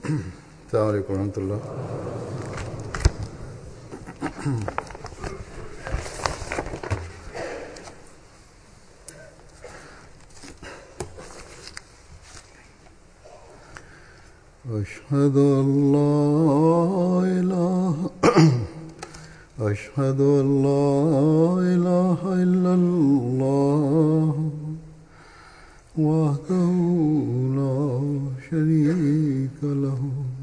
السلام عليكم ورحمة الله أشهد أن لا إله أشهد أن لا إله إلا الله وحده لا شريك له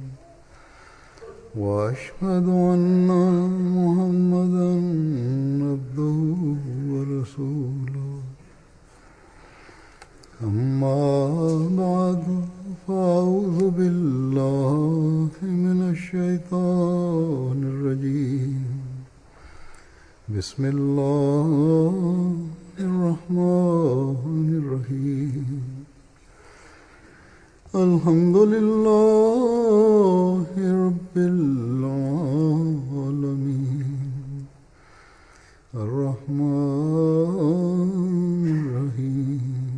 وأشهد أن محمدا عبده ورسوله أما بعد فأعوذ بالله من الشيطان الرجيم بسم الله الرحمن الرحيم الحمد لله رب العالمين الرحمن الرحيم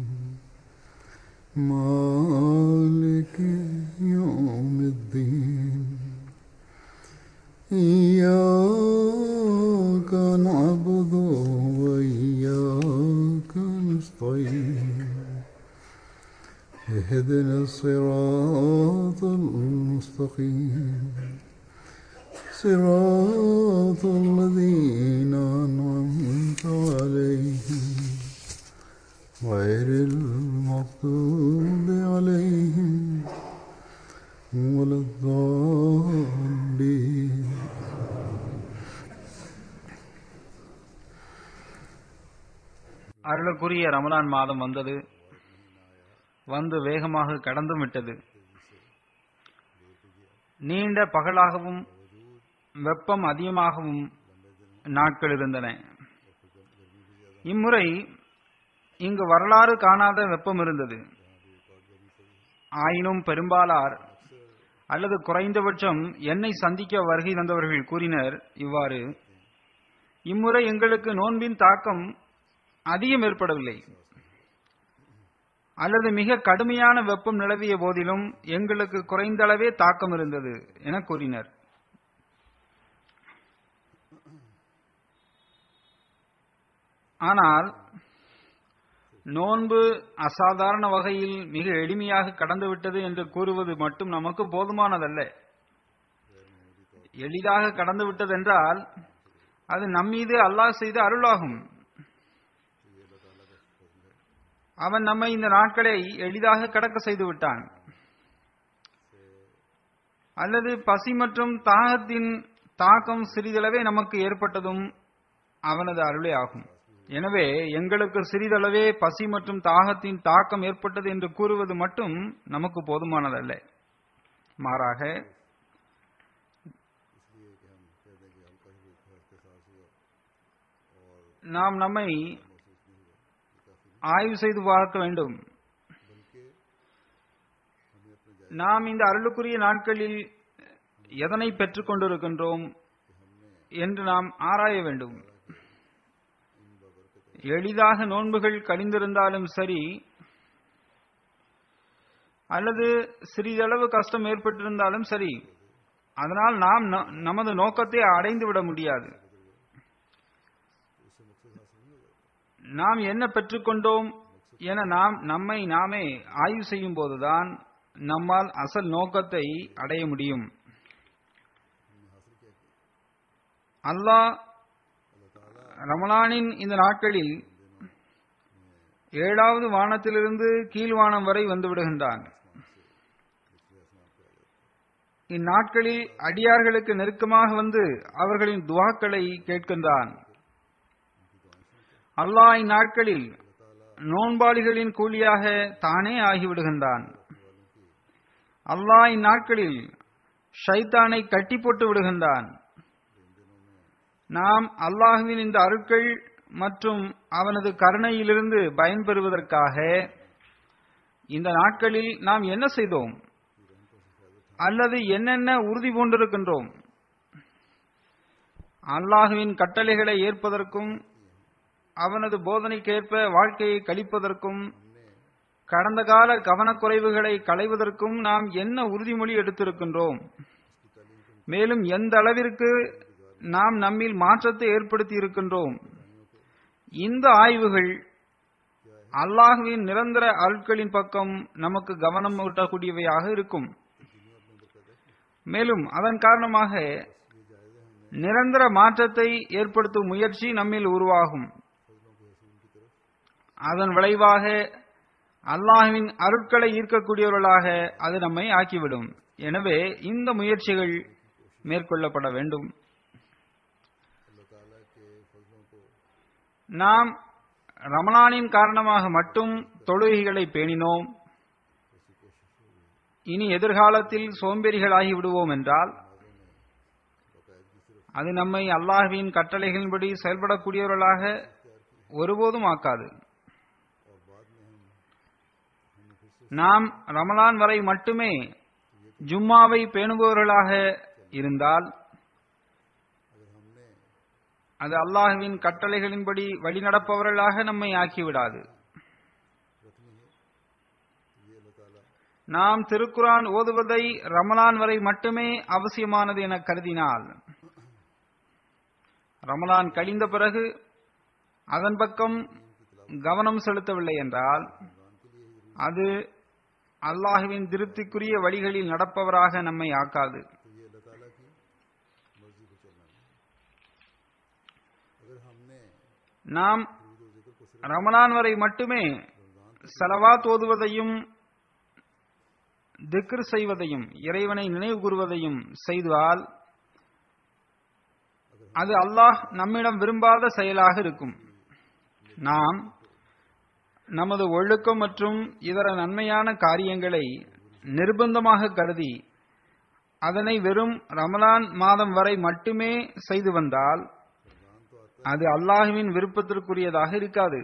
مالك يوم الدين إياك نعبد وإياك نستعين اهدنا الصراط المستقيم صراط الذين أنعمت عليهم غير المغضوب عليهم ولا الضالين அருளுக்குரிய ரமலான் மாதம் வந்தது வந்து வேகமாக கடந்தும் விட்டது நீண்ட பகலாகவும் வெப்பம் அதிகமாகவும் நாட்கள் இருந்தன இம்முறை இங்கு வரலாறு காணாத வெப்பம் இருந்தது ஆயினும் பெரும்பாலார் அல்லது குறைந்தபட்சம் என்னை சந்திக்க வருகை தந்தவர்கள் கூறினர் இவ்வாறு இம்முறை எங்களுக்கு நோன்பின் தாக்கம் அதிகம் ஏற்படவில்லை அல்லது மிக கடுமையான வெப்பம் நிலவிய போதிலும் எங்களுக்கு குறைந்த அளவே தாக்கம் இருந்தது என கூறினர் ஆனால் நோன்பு அசாதாரண வகையில் மிக எளிமையாக கடந்துவிட்டது என்று கூறுவது மட்டும் நமக்கு போதுமானதல்ல எளிதாக கடந்து விட்டதென்றால் அது நம்மீது அல்லாஹ் செய்த அருளாகும் அவன் நம்மை இந்த நாட்களை எளிதாக கடக்க செய்து விட்டான் அல்லது பசி மற்றும் தாகத்தின் தாக்கம் சிறிதளவே நமக்கு ஏற்பட்டதும் அவனது அருளே ஆகும் எனவே எங்களுக்கு சிறிதளவே பசி மற்றும் தாகத்தின் தாக்கம் ஏற்பட்டது என்று கூறுவது மட்டும் நமக்கு போதுமானதல்ல மாறாக நாம் நம்மை ஆய்வு செய்து பார்க்க வேண்டும் நாம் இந்த அருளுக்குரிய நாட்களில் எதனை பெற்றுக் கொண்டிருக்கின்றோம் என்று நாம் ஆராய வேண்டும் எளிதாக நோன்புகள் கழிந்திருந்தாலும் சரி அல்லது சிறிதளவு கஷ்டம் ஏற்பட்டிருந்தாலும் சரி அதனால் நாம் நமது நோக்கத்தை அடைந்து விட முடியாது நாம் என்ன பெற்றுக்கொண்டோம் என நாம் நம்மை நாமே ஆய்வு செய்யும் போதுதான் நம்மால் அசல் நோக்கத்தை அடைய முடியும் அல்லாஹ் ரமலானின் இந்த நாட்களில் ஏழாவது வானத்திலிருந்து கீழ்வானம் வரை வந்து விடுகின்றான் இந்நாட்களில் அடியார்களுக்கு நெருக்கமாக வந்து அவர்களின் துவாக்களை கேட்கின்றான் அல்லாஹ் இந்நாட்களில் நோன்பாளிகளின் கூலியாக தானே ஆகிவிடுகின்றான் அல்லாஹ் இந்நாட்களில் ஷைத்தானை கட்டி போட்டு விடுகின்றான் நாம் அல்லாஹுவின் இந்த அருட்கள் மற்றும் அவனது கருணையிலிருந்து பயன்பெறுவதற்காக இந்த நாட்களில் நாம் என்ன செய்தோம் அல்லது என்னென்ன உறுதி பூண்டிருக்கின்றோம் அல்லாஹுவின் கட்டளைகளை ஏற்பதற்கும் அவனது போதனைக்கேற்ப வாழ்க்கையை கழிப்பதற்கும் கடந்த கால கவனக்குறைவுகளை களைவதற்கும் நாம் என்ன உறுதிமொழி எடுத்திருக்கின்றோம் மேலும் எந்த அளவிற்கு நாம் நம்மில் மாற்றத்தை ஏற்படுத்தி இருக்கின்றோம் இந்த ஆய்வுகள் அல்லாஹுவின் நிரந்தர அருட்களின் பக்கம் நமக்கு கவனம் ஊட்டக்கூடியவையாக இருக்கும் மேலும் அதன் காரணமாக நிரந்தர மாற்றத்தை ஏற்படுத்தும் முயற்சி நம்மில் உருவாகும் அதன் விளைவாக அல்லாஹுவின் அருட்களை ஈர்க்கக்கூடியவர்களாக அது நம்மை ஆக்கிவிடும் எனவே இந்த முயற்சிகள் மேற்கொள்ளப்பட வேண்டும் நாம் ரமலானின் காரணமாக மட்டும் தொழுகைகளை பேணினோம் இனி எதிர்காலத்தில் சோம்பேறிகளாகி விடுவோம் என்றால் அது நம்மை அல்லாஹ்வின் கட்டளைகளின்படி செயல்படக்கூடியவர்களாக ஒருபோதும் ஆக்காது நாம் ரமலான் வரை மட்டுமே ஜும்மாவை பேணுபவர்களாக இருந்தால் அது அல்லாஹுவின் கட்டளைகளின்படி வழிநடப்பவர்களாக நம்மை ஆக்கிவிடாது நாம் திருக்குரான் ஓதுவதை ரமலான் வரை மட்டுமே அவசியமானது என கருதினால் ரமலான் கழிந்த பிறகு அதன் பக்கம் கவனம் செலுத்தவில்லை என்றால் அது அல்லாஹுவின் திருப்திக்குரிய வழிகளில் நடப்பவராக நம்மை ஆக்காது நாம் ரமலான் வரை மட்டுமே செலவாத் ஓதுவதையும் திக்ர் செய்வதையும் இறைவனை நினைவு கூறுவதையும் செய்தால் அது அல்லாஹ் நம்மிடம் விரும்பாத செயலாக இருக்கும் நாம் நமது ஒழுக்கம் மற்றும் இதர நன்மையான காரியங்களை நிர்பந்தமாக கருதி அதனை வெறும் ரமலான் மாதம் வரை மட்டுமே செய்து வந்தால் அது அல்லாஹுவின் விருப்பத்திற்குரியதாக இருக்காது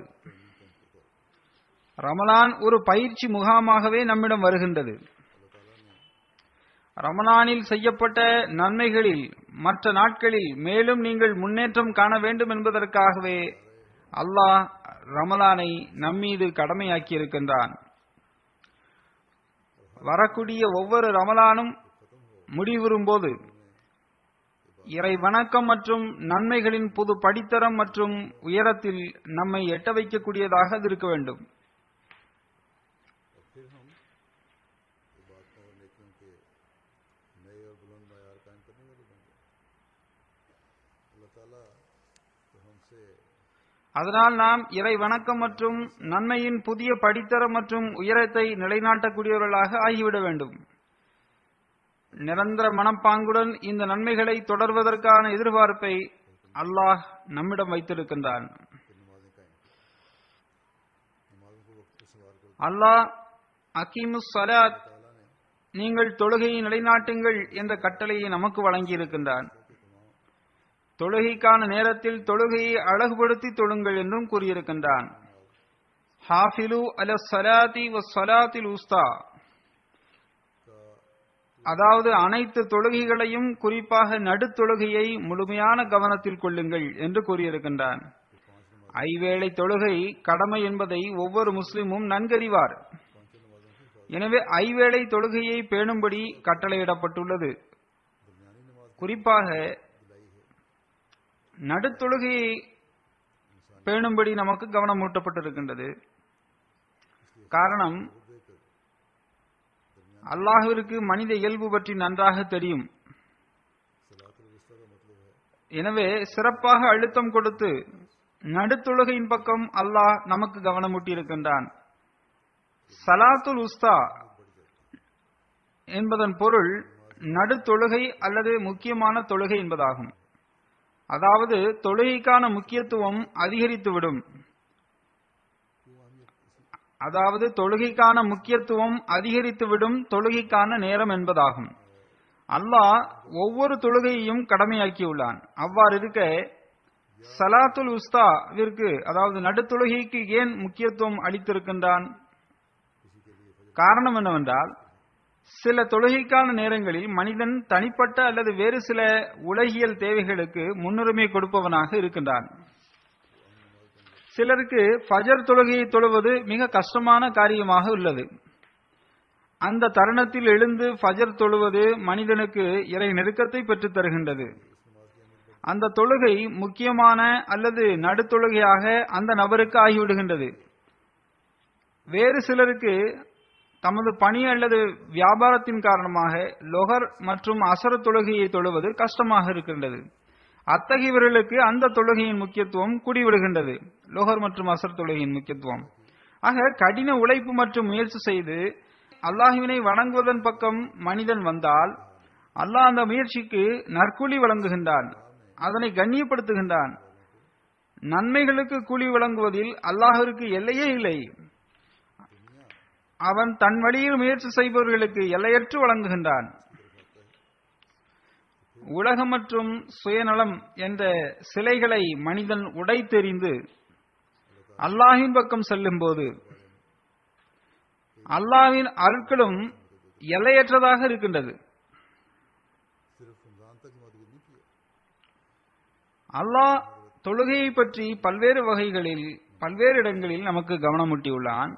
ரமலான் ஒரு பயிற்சி முகாமாகவே நம்மிடம் வருகின்றது ரமலானில் செய்யப்பட்ட நன்மைகளில் மற்ற நாட்களில் மேலும் நீங்கள் முன்னேற்றம் காண வேண்டும் என்பதற்காகவே அல்லாஹ் ரமலானை நம்மீது கடமையாக்கி இருக்கின்றான் வரக்கூடிய ஒவ்வொரு ரமலானும் முடிவுறும் போது இறை வணக்கம் மற்றும் நன்மைகளின் புது படித்தரம் மற்றும் உயரத்தில் நம்மை எட்ட வைக்கக்கூடியதாக அது இருக்க வேண்டும் அதனால் நாம் இறை வணக்கம் மற்றும் நன்மையின் புதிய படித்தரம் மற்றும் உயரத்தை நிலைநாட்டக்கூடியவர்களாக ஆகிவிட வேண்டும் நிரந்தர மனப்பாங்குடன் இந்த நன்மைகளை தொடர்வதற்கான எதிர்பார்ப்பை அல்லாஹ் நம்மிடம் வைத்திருக்கின்றான் அல்லாஹ் அகிமுஸ் சலாத் நீங்கள் தொழுகையை நிலைநாட்டுங்கள் என்ற கட்டளையை நமக்கு வழங்கியிருக்கின்றான் தொழுகைக்கான நேரத்தில் தொழுகையை அழகுபடுத்தி தொழுங்கள் என்றும் கூறியிருக்கின்றான் ஹாஃபிலு அல சலாத்தி வ சலாத்தில் உஸ்தா அதாவது அனைத்து தொழுகைகளையும் குறிப்பாக நடுத்தொழுகையை முழுமையான கவனத்தில் கொள்ளுங்கள் என்று கூறியிருக்கின்றான் ஐவேளை தொழுகை கடமை என்பதை ஒவ்வொரு முஸ்லிமும் நன்கறிவார் எனவே ஐவேளை தொழுகையை பேணும்படி கட்டளையிடப்பட்டுள்ளது குறிப்பாக நடுத்தொழுகையை பேணும்படி நமக்கு கவனம் ஊட்டப்பட்டிருக்கின்றது காரணம் அல்லாஹுவிற்கு மனித இயல்பு பற்றி நன்றாக தெரியும் எனவே சிறப்பாக அழுத்தம் கொடுத்து நடுத்தொழுகையின் பக்கம் அல்லாஹ் நமக்கு கவனமூட்டியிருக்கின்றான் சலாத்துல் உஸ்தா என்பதன் பொருள் நடுத்தொழுகை அல்லது முக்கியமான தொழுகை என்பதாகும் அதாவது தொழுகைக்கான முக்கியத்துவம் அதிகரித்துவிடும் அதாவது தொழுகைக்கான முக்கியத்துவம் அதிகரித்துவிடும் தொழுகைக்கான நேரம் என்பதாகும் அல்லாஹ் ஒவ்வொரு தொழுகையையும் கடமையாக்கியுள்ளான் அவ்வாறு இருக்க சலாத்துல் உஸ்தாவிற்கு அதாவது நடுத்தொழுகைக்கு ஏன் முக்கியத்துவம் அளித்திருக்கின்றான் காரணம் என்னவென்றால் சில தொழுகைக்கான நேரங்களில் மனிதன் தனிப்பட்ட அல்லது வேறு சில உலகியல் தேவைகளுக்கு முன்னுரிமை கொடுப்பவனாக இருக்கின்றான் சிலருக்கு ஃபஜர் தொழுகையை தொழுவது மிக கஷ்டமான காரியமாக உள்ளது அந்த தருணத்தில் எழுந்து ஃபஜர் தொழுவது மனிதனுக்கு இறை நெருக்கத்தை பெற்றுத் தருகின்றது அந்த தொழுகை முக்கியமான அல்லது நடுத்தொழுகையாக அந்த நபருக்கு ஆகிவிடுகின்றது வேறு சிலருக்கு தமது பணி அல்லது வியாபாரத்தின் காரணமாக லொகர் மற்றும் அசர தொழுகையை தொழுவது கஷ்டமாக இருக்கின்றது அத்தகையவர்களுக்கு அந்த தொழுகையின் முக்கியத்துவம் கூடிவிடுகின்றது லோகர் மற்றும் அசர் தொழுகையின் முக்கியத்துவம் ஆக கடின உழைப்பு மற்றும் முயற்சி செய்து அல்லாஹுவினை வணங்குவதன் பக்கம் மனிதன் வந்தால் அல்லாஹ் அந்த முயற்சிக்கு நற்கூலி வழங்குகின்றான் அதனை கண்ணியப்படுத்துகின்றான் நன்மைகளுக்கு கூலி வழங்குவதில் அல்லாஹிற்கு எல்லையே இல்லை அவன் தன் வழியில் முயற்சி செய்பவர்களுக்கு எல்லையற்று வழங்குகின்றான் உலகம் மற்றும் சுயநலம் என்ற சிலைகளை மனிதன் உடைத்தெறிந்து அல்லாஹின் பக்கம் செல்லும் போது அல்லாஹ்வின் அருட்களும் எல்லையற்றதாக இருக்கின்றது அல்லாஹ் தொழுகையை பற்றி பல்வேறு வகைகளில் பல்வேறு இடங்களில் நமக்கு கவனமூட்டியுள்ளான்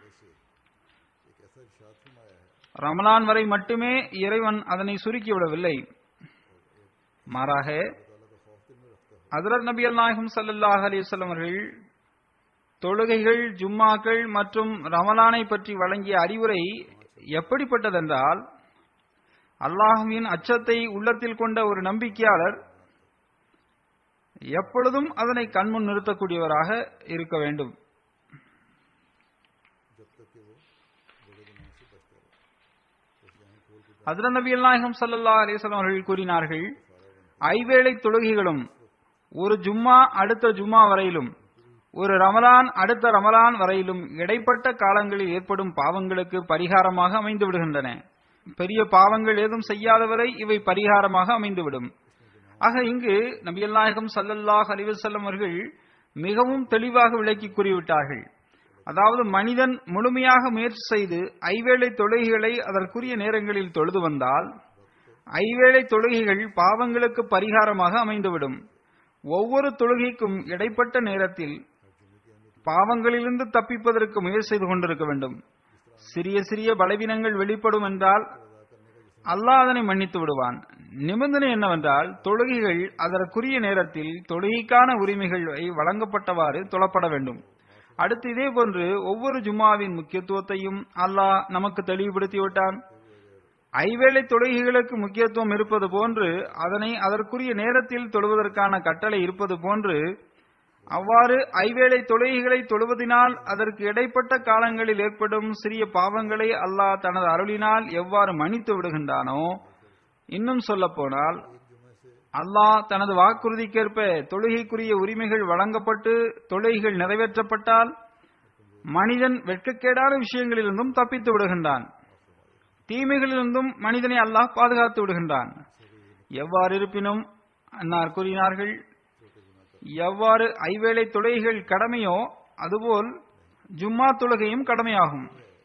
ரமலான் வரை மட்டுமே இறைவன் அதனை சுருக்கிவிடவில்லை மாறாக ஹதரத் நபி அல் நாயகம் சல்லாஹ் அலிவல்லம் அவர்கள் தொழுகைகள் ஜும்மாக்கள் மற்றும் ரமலானை பற்றி வழங்கிய அறிவுரை எப்படிப்பட்டதென்றால் அல்லாஹுவின் அச்சத்தை உள்ளத்தில் கொண்ட ஒரு நம்பிக்கையாளர் எப்பொழுதும் அதனை கண்முன் நிறுத்தக்கூடியவராக இருக்க வேண்டும் ஹதரத் நபி நாயகம் சல்லா அலிஸ்லாம் அவர்கள் கூறினார்கள் ஐவேளை தொழுகைகளும் ஒரு ஜும்மா அடுத்த ஜும்மா வரையிலும் ஒரு ரமலான் அடுத்த ரமலான் வரையிலும் இடைப்பட்ட காலங்களில் ஏற்படும் பாவங்களுக்கு பரிகாரமாக அமைந்து விடுகின்றன பெரிய பாவங்கள் ஏதும் செய்யாதவரை இவை பரிகாரமாக அமைந்துவிடும் ஆக இங்கு நபியல் நாயகம் சல்லல்லாஹ் அலிவசல்லம் அவர்கள் மிகவும் தெளிவாக விளக்கி கூறிவிட்டார்கள் அதாவது மனிதன் முழுமையாக முயற்சி செய்து ஐவேளை தொழுகைகளை அதற்குரிய நேரங்களில் தொழுது வந்தால் ஐவேளை தொழுகைகள் பாவங்களுக்கு பரிகாரமாக அமைந்துவிடும் ஒவ்வொரு தொழுகைக்கும் இடைப்பட்ட நேரத்தில் பாவங்களிலிருந்து தப்பிப்பதற்கு முயற்சி செய்து கொண்டிருக்க வேண்டும் சிறிய சிறிய பலவீனங்கள் வெளிப்படும் என்றால் அல்லாஹ் அதனை மன்னித்து விடுவான் நிபந்தனை என்னவென்றால் தொழுகைகள் அதற்குரிய நேரத்தில் தொழுகைக்கான உரிமைகள் வழங்கப்பட்டவாறு தொழப்பட வேண்டும் அடுத்து இதே போன்று ஒவ்வொரு ஜும்மாவின் முக்கியத்துவத்தையும் அல்லாஹ் நமக்கு தெளிவுபடுத்திவிட்டான் ஐவேளை தொழுகைகளுக்கு முக்கியத்துவம் இருப்பது போன்று அதனை அதற்குரிய நேரத்தில் தொழுவதற்கான கட்டளை இருப்பது போன்று அவ்வாறு ஐவேளை தொழுகைகளை தொழுவதினால் அதற்கு இடைப்பட்ட காலங்களில் ஏற்படும் சிறிய பாவங்களை அல்லாஹ் தனது அருளினால் எவ்வாறு மன்னித்து விடுகின்றானோ இன்னும் சொல்ல போனால் அல்லாஹ் தனது வாக்குறுதிக்கேற்ப தொழுகைக்குரிய உரிமைகள் வழங்கப்பட்டு தொழுகைகள் நிறைவேற்றப்பட்டால் மனிதன் வெட்கக்கேடான விஷயங்களிலிருந்தும் தப்பித்து விடுகின்றான் தீமைகளிலிருந்தும் மனிதனை அல்லாஹ் பாதுகாத்து விடுகின்றான் எவ்வாறு இருப்பினும் அன்னார் கூறினார்கள் எவ்வாறு ஐவேளை தொழுகைகள் கடமையோ அதுபோல் ஜும்மா தொழுகையும் கடமையாகும்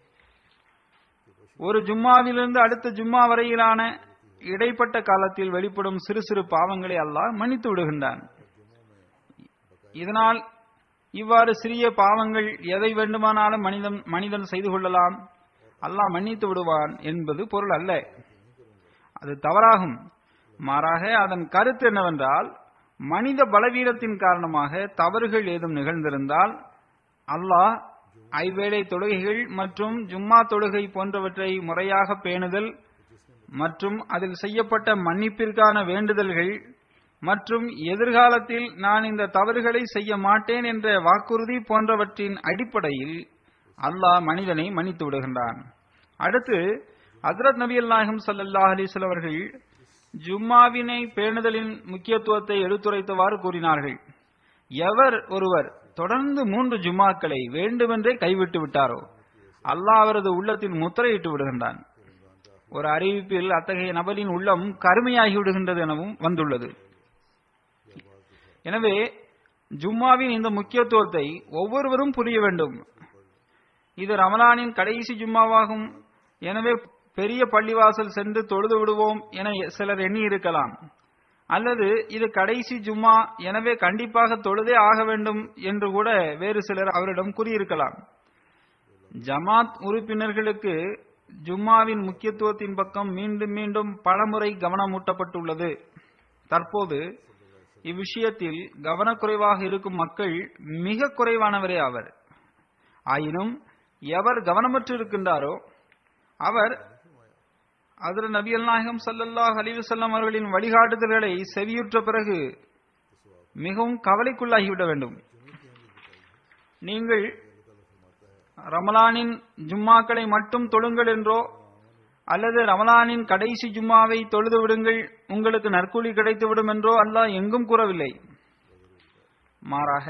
ஒரு ஜும்மாவிலிருந்து அடுத்த ஜும்மா வரையிலான இடைப்பட்ட காலத்தில் வெளிப்படும் சிறு சிறு பாவங்களை அல்லாஹ் மன்னித்து விடுகின்றான் இதனால் இவ்வாறு சிறிய பாவங்கள் எதை வேண்டுமானாலும் மனிதன் மனிதன் செய்து கொள்ளலாம் அல்லாஹ் மன்னித்து விடுவான் என்பது பொருள் அல்ல அது தவறாகும் மாறாக அதன் கருத்து என்னவென்றால் மனித பலவீனத்தின் காரணமாக தவறுகள் ஏதும் நிகழ்ந்திருந்தால் அல்லாஹ் ஐவேளை தொழுகைகள் மற்றும் ஜும்மா தொழுகை போன்றவற்றை முறையாக பேணுதல் மற்றும் அதில் செய்யப்பட்ட மன்னிப்பிற்கான வேண்டுதல்கள் மற்றும் எதிர்காலத்தில் நான் இந்த தவறுகளை செய்ய மாட்டேன் என்ற வாக்குறுதி போன்றவற்றின் அடிப்படையில் அல்லாஹ் மனிதனை மன்னித்து விடுகின்றான் அடுத்து ஹசரத் நபி நாயகம் சல்லாஹ் அலிஸ்வல் அவர்கள் ஜும்மாவினை பேணுதலின் முக்கியத்துவத்தை எடுத்துரைத்தவாறு கூறினார்கள் எவர் ஒருவர் தொடர்ந்து மூன்று ஜும்மாக்களை வேண்டுமென்றே கைவிட்டு விட்டாரோ அல்லாஹ் அவரது உள்ளத்தில் முத்திரையிட்டு விடுகின்றான் ஒரு அறிவிப்பில் அத்தகைய நபரின் உள்ளம் கருமையாகி விடுகின்றது எனவும் வந்துள்ளது எனவே ஜும்மாவின் இந்த முக்கியத்துவத்தை ஒவ்வொருவரும் புரிய வேண்டும் இது ரமலானின் கடைசி ஜும்மாவாகும் எனவே பெரிய பள்ளிவாசல் சென்று தொழுது விடுவோம் என சிலர் எண்ணி இருக்கலாம் அல்லது இது கடைசி ஜும்மா எனவே கண்டிப்பாக தொழுதே ஆக வேண்டும் என்று கூட வேறு சிலர் அவரிடம் கூறியிருக்கலாம் ஜமாத் உறுப்பினர்களுக்கு ஜும்மாவின் முக்கியத்துவத்தின் பக்கம் மீண்டும் மீண்டும் பலமுறை கவனமூட்டப்பட்டுள்ளது தற்போது இவ்விஷயத்தில் கவனக்குறைவாக இருக்கும் மக்கள் மிக குறைவானவரே ஆவர் ஆயினும் எவர் கவனமற்று இருக்கின்றாரோ அவர் அதில் நபியல் நாயகம் சல்லல்லாஹ் அலிவசல்லம் அவர்களின் வழிகாட்டுதல்களை செவியுற்ற பிறகு மிகவும் கவலைக்குள்ளாகிவிட வேண்டும் நீங்கள் ரமலானின் ஜும்மாக்களை மட்டும் தொழுங்கள் என்றோ அல்லது ரமலானின் கடைசி ஜும்மாவை தொழுது விடுங்கள் உங்களுக்கு நற்கூலி கிடைத்துவிடும் என்றோ அல்லாஹ் எங்கும் கூறவில்லை மாறாக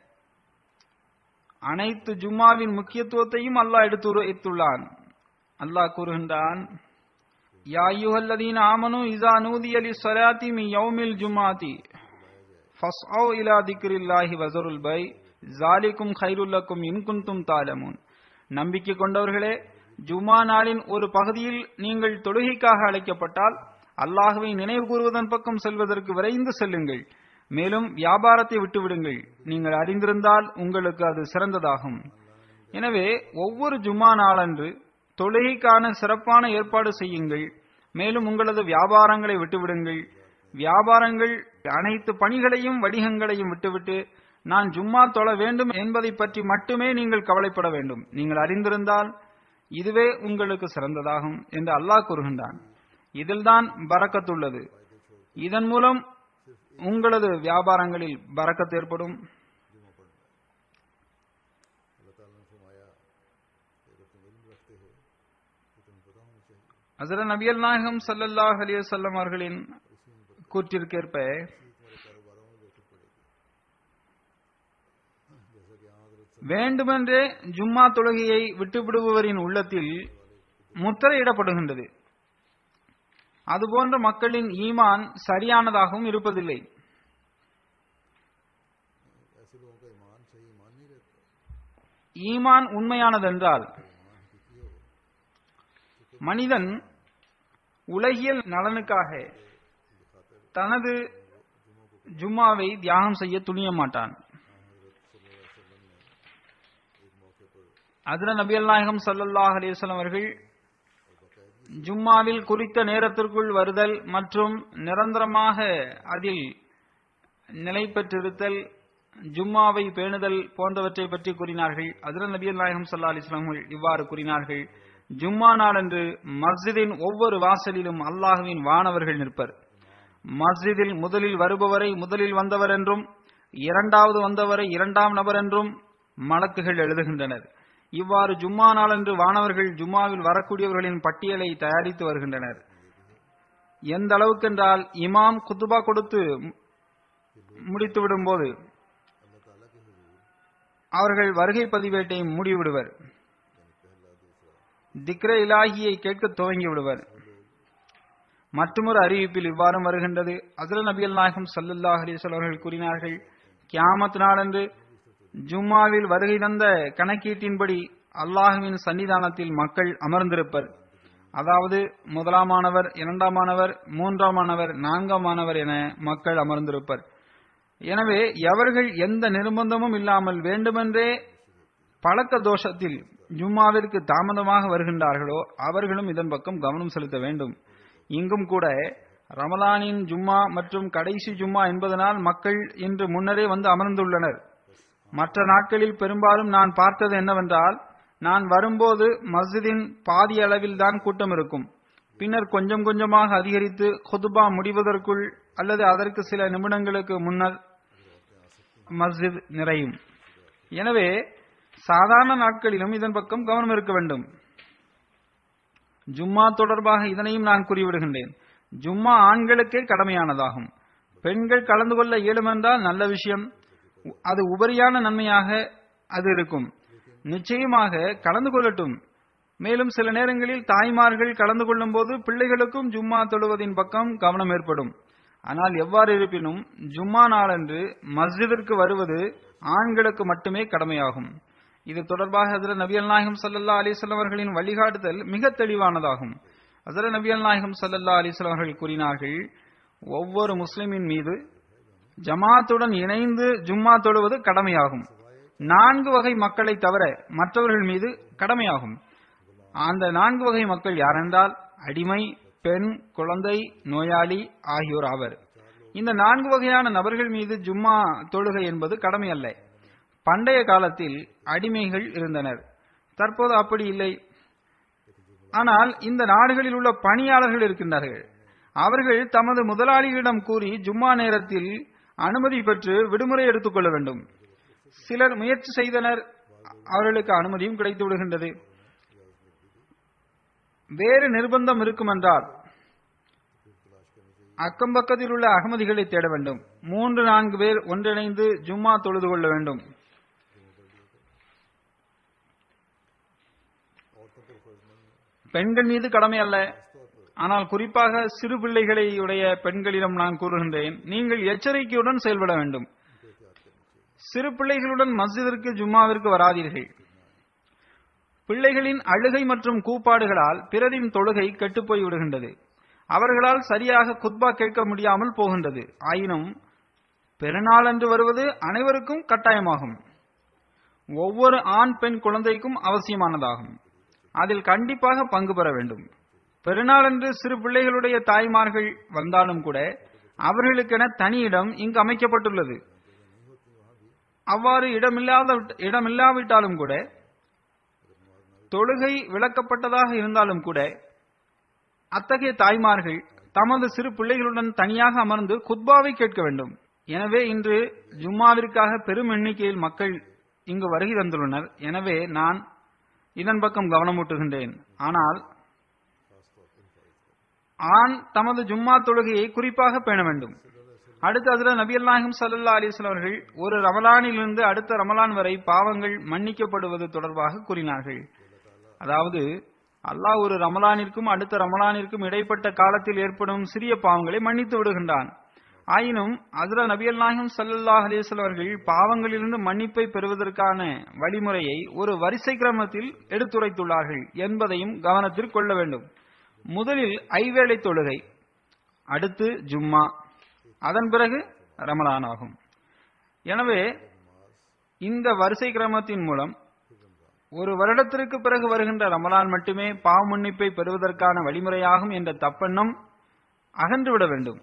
அனைத்து ஜும்மாவின் முக்கியத்துவத்தையும் அல்லாஹ் எடுத்துரைத்துள்ளான் அல்லாஹ் கூறுகின்றான் யா அய்யுஹல்லதீன ஆமனு இஸா நூதிய லிஸ்ஸலாத்தி மின் யௌமில் ஜும்ஆத்தி ஃபஸ்அவ் இலா திக்ரில்லாஹி வஸருல் பை ஜாலிக்கும் கைருல்லக்கும் இன் குன்தும் தாலமுன் நம்பிக்கை கொண்டவர்களே ஜுமா நாளின் ஒரு பகுதியில் நீங்கள் தொழுகைக்காக அழைக்கப்பட்டால் அல்லாஹுவை நினைவு கூறுவதன் பக்கம் செல்வதற்கு விரைந்து செல்லுங்கள் மேலும் வியாபாரத்தை விட்டுவிடுங்கள் நீங்கள் அறிந்திருந்தால் உங்களுக்கு அது சிறந்ததாகும் எனவே ஒவ்வொரு ஜுமா நாளன்று தொழுகைக்கான சிறப்பான ஏற்பாடு செய்யுங்கள் மேலும் உங்களது வியாபாரங்களை விட்டுவிடுங்கள் வியாபாரங்கள் அனைத்து பணிகளையும் வடிகங்களையும் விட்டுவிட்டு நான் ஜும்மா தொழ வேண்டும் என்பதை பற்றி மட்டுமே நீங்கள் கவலைப்பட வேண்டும் நீங்கள் அறிந்திருந்தால் இதுவே உங்களுக்கு சிறந்ததாகும் என்று அல்லாஹ் கூறுகின்றான் இதில்தான் பறக்கத்துள்ளது இதன் மூலம் உங்களது வியாபாரங்களில் பறக்கத்து ஏற்படும் ஹசரத் நபியல் நாயகம் சல்லல்லாஹ் அலிவசல்லம் அவர்களின் கூற்றிற்கேற்ப வேண்டுமென்றே ஜும்மா தொழுகையை விட்டுவிடுபவரின் உள்ளத்தில் முத்திரையிடப்படுகின்றது அதுபோன்ற மக்களின் ஈமான் சரியானதாகவும் இருப்பதில்லை ஈமான் உண்மையானதென்றால் மனிதன் உலகியல் நலனுக்காக தனது ஜும்மாவை தியாகம் செய்ய துணிய மாட்டான் அதிர நபியல் நாயகம் சல்லல்லாஹ் அலிவசலம் அவர்கள் ஜும்மாவில் குறித்த நேரத்திற்குள் வருதல் மற்றும் நிரந்தரமாக அதில் நிலை பெற்றிருத்தல் ஜும்மாவை பேணுதல் போன்றவற்றை பற்றி கூறினார்கள் அதிர நபியல் நாயகம் சல்லா அலிஸ்லாம் இவ்வாறு கூறினார்கள் ஜும்மா நாளன்று மஸ்ஜிதின் ஒவ்வொரு வாசலிலும் அல்லாஹுவின் வானவர்கள் நிற்பர் மஸ்ஜிதில் முதலில் வருபவரை முதலில் வந்தவர் என்றும் இரண்டாவது வந்தவரை இரண்டாம் நபர் என்றும் மலக்குகள் எழுதுகின்றனர் இவ்வாறு ஜும்மா நாளன்று வானவர்கள் ஜும்மாவில் வரக்கூடியவர்களின் பட்டியலை தயாரித்து வருகின்றனர் எந்த அளவுக்கென்றால் இமாம் குத்துபா கொடுத்து முடித்து விடும்போது அவர்கள் வருகை பதிவேட்டை மூடிவிடுவர் திக்ர இலாகியை கேட்க துவங்கி விடுவர் மற்றொரு அறிவிப்பில் இவ்வாறும் வருகின்றது அசர நபியல் நாயகம் சல்லுல்லாஹ் அலிஸ்வல் அவர்கள் கூறினார்கள் கியாமத் நாளன்று ஜும்மாவில் வருகை தந்த கணக்கீட்டின்படி அல்லாஹுவின் சன்னிதானத்தில் மக்கள் அமர்ந்திருப்பர் அதாவது முதலாமானவர் இரண்டாமானவர் மூன்றாமானவர் நான்காமானவர் என மக்கள் அமர்ந்திருப்பர் எனவே எவர்கள் எந்த நிர்பந்தமும் இல்லாமல் வேண்டுமென்றே பழக்க தோஷத்தில் ஜும்மாவிற்கு தாமதமாக வருகின்றார்களோ அவர்களும் இதன் பக்கம் கவனம் செலுத்த வேண்டும் இங்கும் கூட ரமலானின் ஜும்மா மற்றும் கடைசி ஜும்மா என்பதனால் மக்கள் இன்று முன்னரே வந்து அமர்ந்துள்ளனர் மற்ற நாட்களில் பெரும்பாலும் நான் பார்த்தது என்னவென்றால் நான் வரும்போது மஸ்ஜிதின் பாதி அளவில் தான் கூட்டம் இருக்கும் பின்னர் கொஞ்சம் கொஞ்சமாக அதிகரித்து குதுபா முடிவதற்குள் அல்லது அதற்கு சில நிமிடங்களுக்கு முன்னர் மஸ்ஜித் நிறையும் எனவே சாதாரண நாட்களிலும் இதன் பக்கம் கவனம் இருக்க வேண்டும் ஜும்மா தொடர்பாக இதனையும் நான் கூறிவிடுகின்றேன் ஜும்மா ஆண்களுக்கே கடமையானதாகும் பெண்கள் கலந்து கொள்ள இயலுமென்றால் நல்ல விஷயம் அது உபரியான நன்மையாக அது இருக்கும் நிச்சயமாக கலந்து கொள்ளட்டும் மேலும் சில நேரங்களில் தாய்மார்கள் கலந்து கொள்ளும் போது பிள்ளைகளுக்கும் ஜும்மா தொழுவதின் பக்கம் கவனம் ஏற்படும் ஆனால் எவ்வாறு இருப்பினும் ஜும்மா நாளன்று மஸ்ஜிதிற்கு வருவது ஆண்களுக்கு மட்டுமே கடமையாகும் இது தொடர்பாக ஹசரத் நபியல் நாயகம் சல்லல்லா அலிஸ்லாம் அவர்களின் வழிகாட்டுதல் மிக தெளிவானதாகும் ஹசரத் நபியல் நாயகம் சல்லல்லா அலிஸ்லாம் அவர்கள் கூறினார்கள் ஒவ்வொரு முஸ்லிமின் மீது ஜமாத்துடன் இணைந்து ஜும்மா தொழுவது கடமையாகும் நான்கு வகை மக்களை தவிர மற்றவர்கள் மீது கடமையாகும் அந்த நான்கு வகை மக்கள் யாரென்றால் அடிமை பெண் குழந்தை நோயாளி ஆகியோர் ஆவர் இந்த நான்கு வகையான நபர்கள் மீது ஜும்மா தொழுகை என்பது கடமை அல்ல பண்டைய காலத்தில் அடிமைகள் இருந்தனர் தற்போது அப்படி இல்லை ஆனால் இந்த நாடுகளில் உள்ள பணியாளர்கள் இருக்கின்றார்கள் அவர்கள் தமது முதலாளிகளிடம் கூறி ஜும்மா நேரத்தில் அனுமதி பெற்று விடுமுறை எடுத்துக்கொள்ள வேண்டும் சிலர் முயற்சி செய்தனர் அவர்களுக்கு அனுமதியும் கிடைத்து விடுகின்றது வேறு நிர்பந்தம் இருக்குமென்றால் அக்கம் பக்கத்தில் உள்ள அகமதிகளை தேட வேண்டும் மூன்று நான்கு பேர் ஒன்றிணைந்து ஜும்மா தொழுது கொள்ள வேண்டும் பெண்கள் மீது கடமை அல்ல ஆனால் குறிப்பாக சிறு பிள்ளைகளை உடைய பெண்களிடம் நான் கூறுகின்றேன் நீங்கள் எச்சரிக்கையுடன் செயல்பட வேண்டும் சிறு பிள்ளைகளுடன் மஸ்ஜிதிற்கு ஜும்மாவிற்கு வராதீர்கள் பிள்ளைகளின் அழுகை மற்றும் கூப்பாடுகளால் பிறரின் தொழுகை கெட்டுப்போய் விடுகின்றது அவர்களால் சரியாக குத்பா கேட்க முடியாமல் போகின்றது ஆயினும் பெருநாளன்று வருவது அனைவருக்கும் கட்டாயமாகும் ஒவ்வொரு ஆண் பெண் குழந்தைக்கும் அவசியமானதாகும் அதில் கண்டிப்பாக பங்கு பெற வேண்டும் பெருநாளன்று சிறு பிள்ளைகளுடைய தாய்மார்கள் வந்தாலும் கூட அவர்களுக்கென தனி இடம் இங்கு அமைக்கப்பட்டுள்ளது அவ்வாறு இடமில்லாத இடமில்லாவிட்டாலும் கூட தொழுகை விளக்கப்பட்டதாக இருந்தாலும் கூட அத்தகைய தாய்மார்கள் தமது சிறு பிள்ளைகளுடன் தனியாக அமர்ந்து குத்பாவை கேட்க வேண்டும் எனவே இன்று ஜும்மாவிற்காக பெரும் எண்ணிக்கையில் மக்கள் இங்கு வருகை தந்துள்ளனர் எனவே நான் இதன் பக்கம் கவனமூட்டுகின்றேன் ஆனால் ஆண் தமது ஜும்மா தொழுகையை குறிப்பாக பேண வேண்டும் அடுத்து அதில் நபி அல்லாஹும் சல்லா அலிஸ்லாம் அவர்கள் ஒரு ரமலானிலிருந்து அடுத்த ரமலான் வரை பாவங்கள் மன்னிக்கப்படுவது தொடர்பாக கூறினார்கள் அதாவது அல்லாஹ் ஒரு ரமலானிற்கும் அடுத்த ரமலானிற்கும் இடைப்பட்ட காலத்தில் ஏற்படும் சிறிய பாவங்களை மன்னித்து விடுகின்றான் ஆயினும் அதுல நபியல் நாயகம் சல்லல்லாஹ் அலிஸ்லாம் அவர்கள் பாவங்களிலிருந்து மன்னிப்பை பெறுவதற்கான வழிமுறையை ஒரு வரிசை கிரமத்தில் எடுத்துரைத்துள்ளார்கள் என்பதையும் கவனத்தில் கொள்ள வேண்டும் முதலில் ஐவேளை தொழுகை அடுத்து ஜும்மா அதன் பிறகு ரமலான் ஆகும் எனவே இந்த வரிசை கிரமத்தின் மூலம் ஒரு வருடத்திற்கு பிறகு வருகின்ற ரமலான் மட்டுமே பாவ மன்னிப்பை பெறுவதற்கான வழிமுறையாகும் என்ற தப்பெண்ணம் அகன்றுவிட வேண்டும்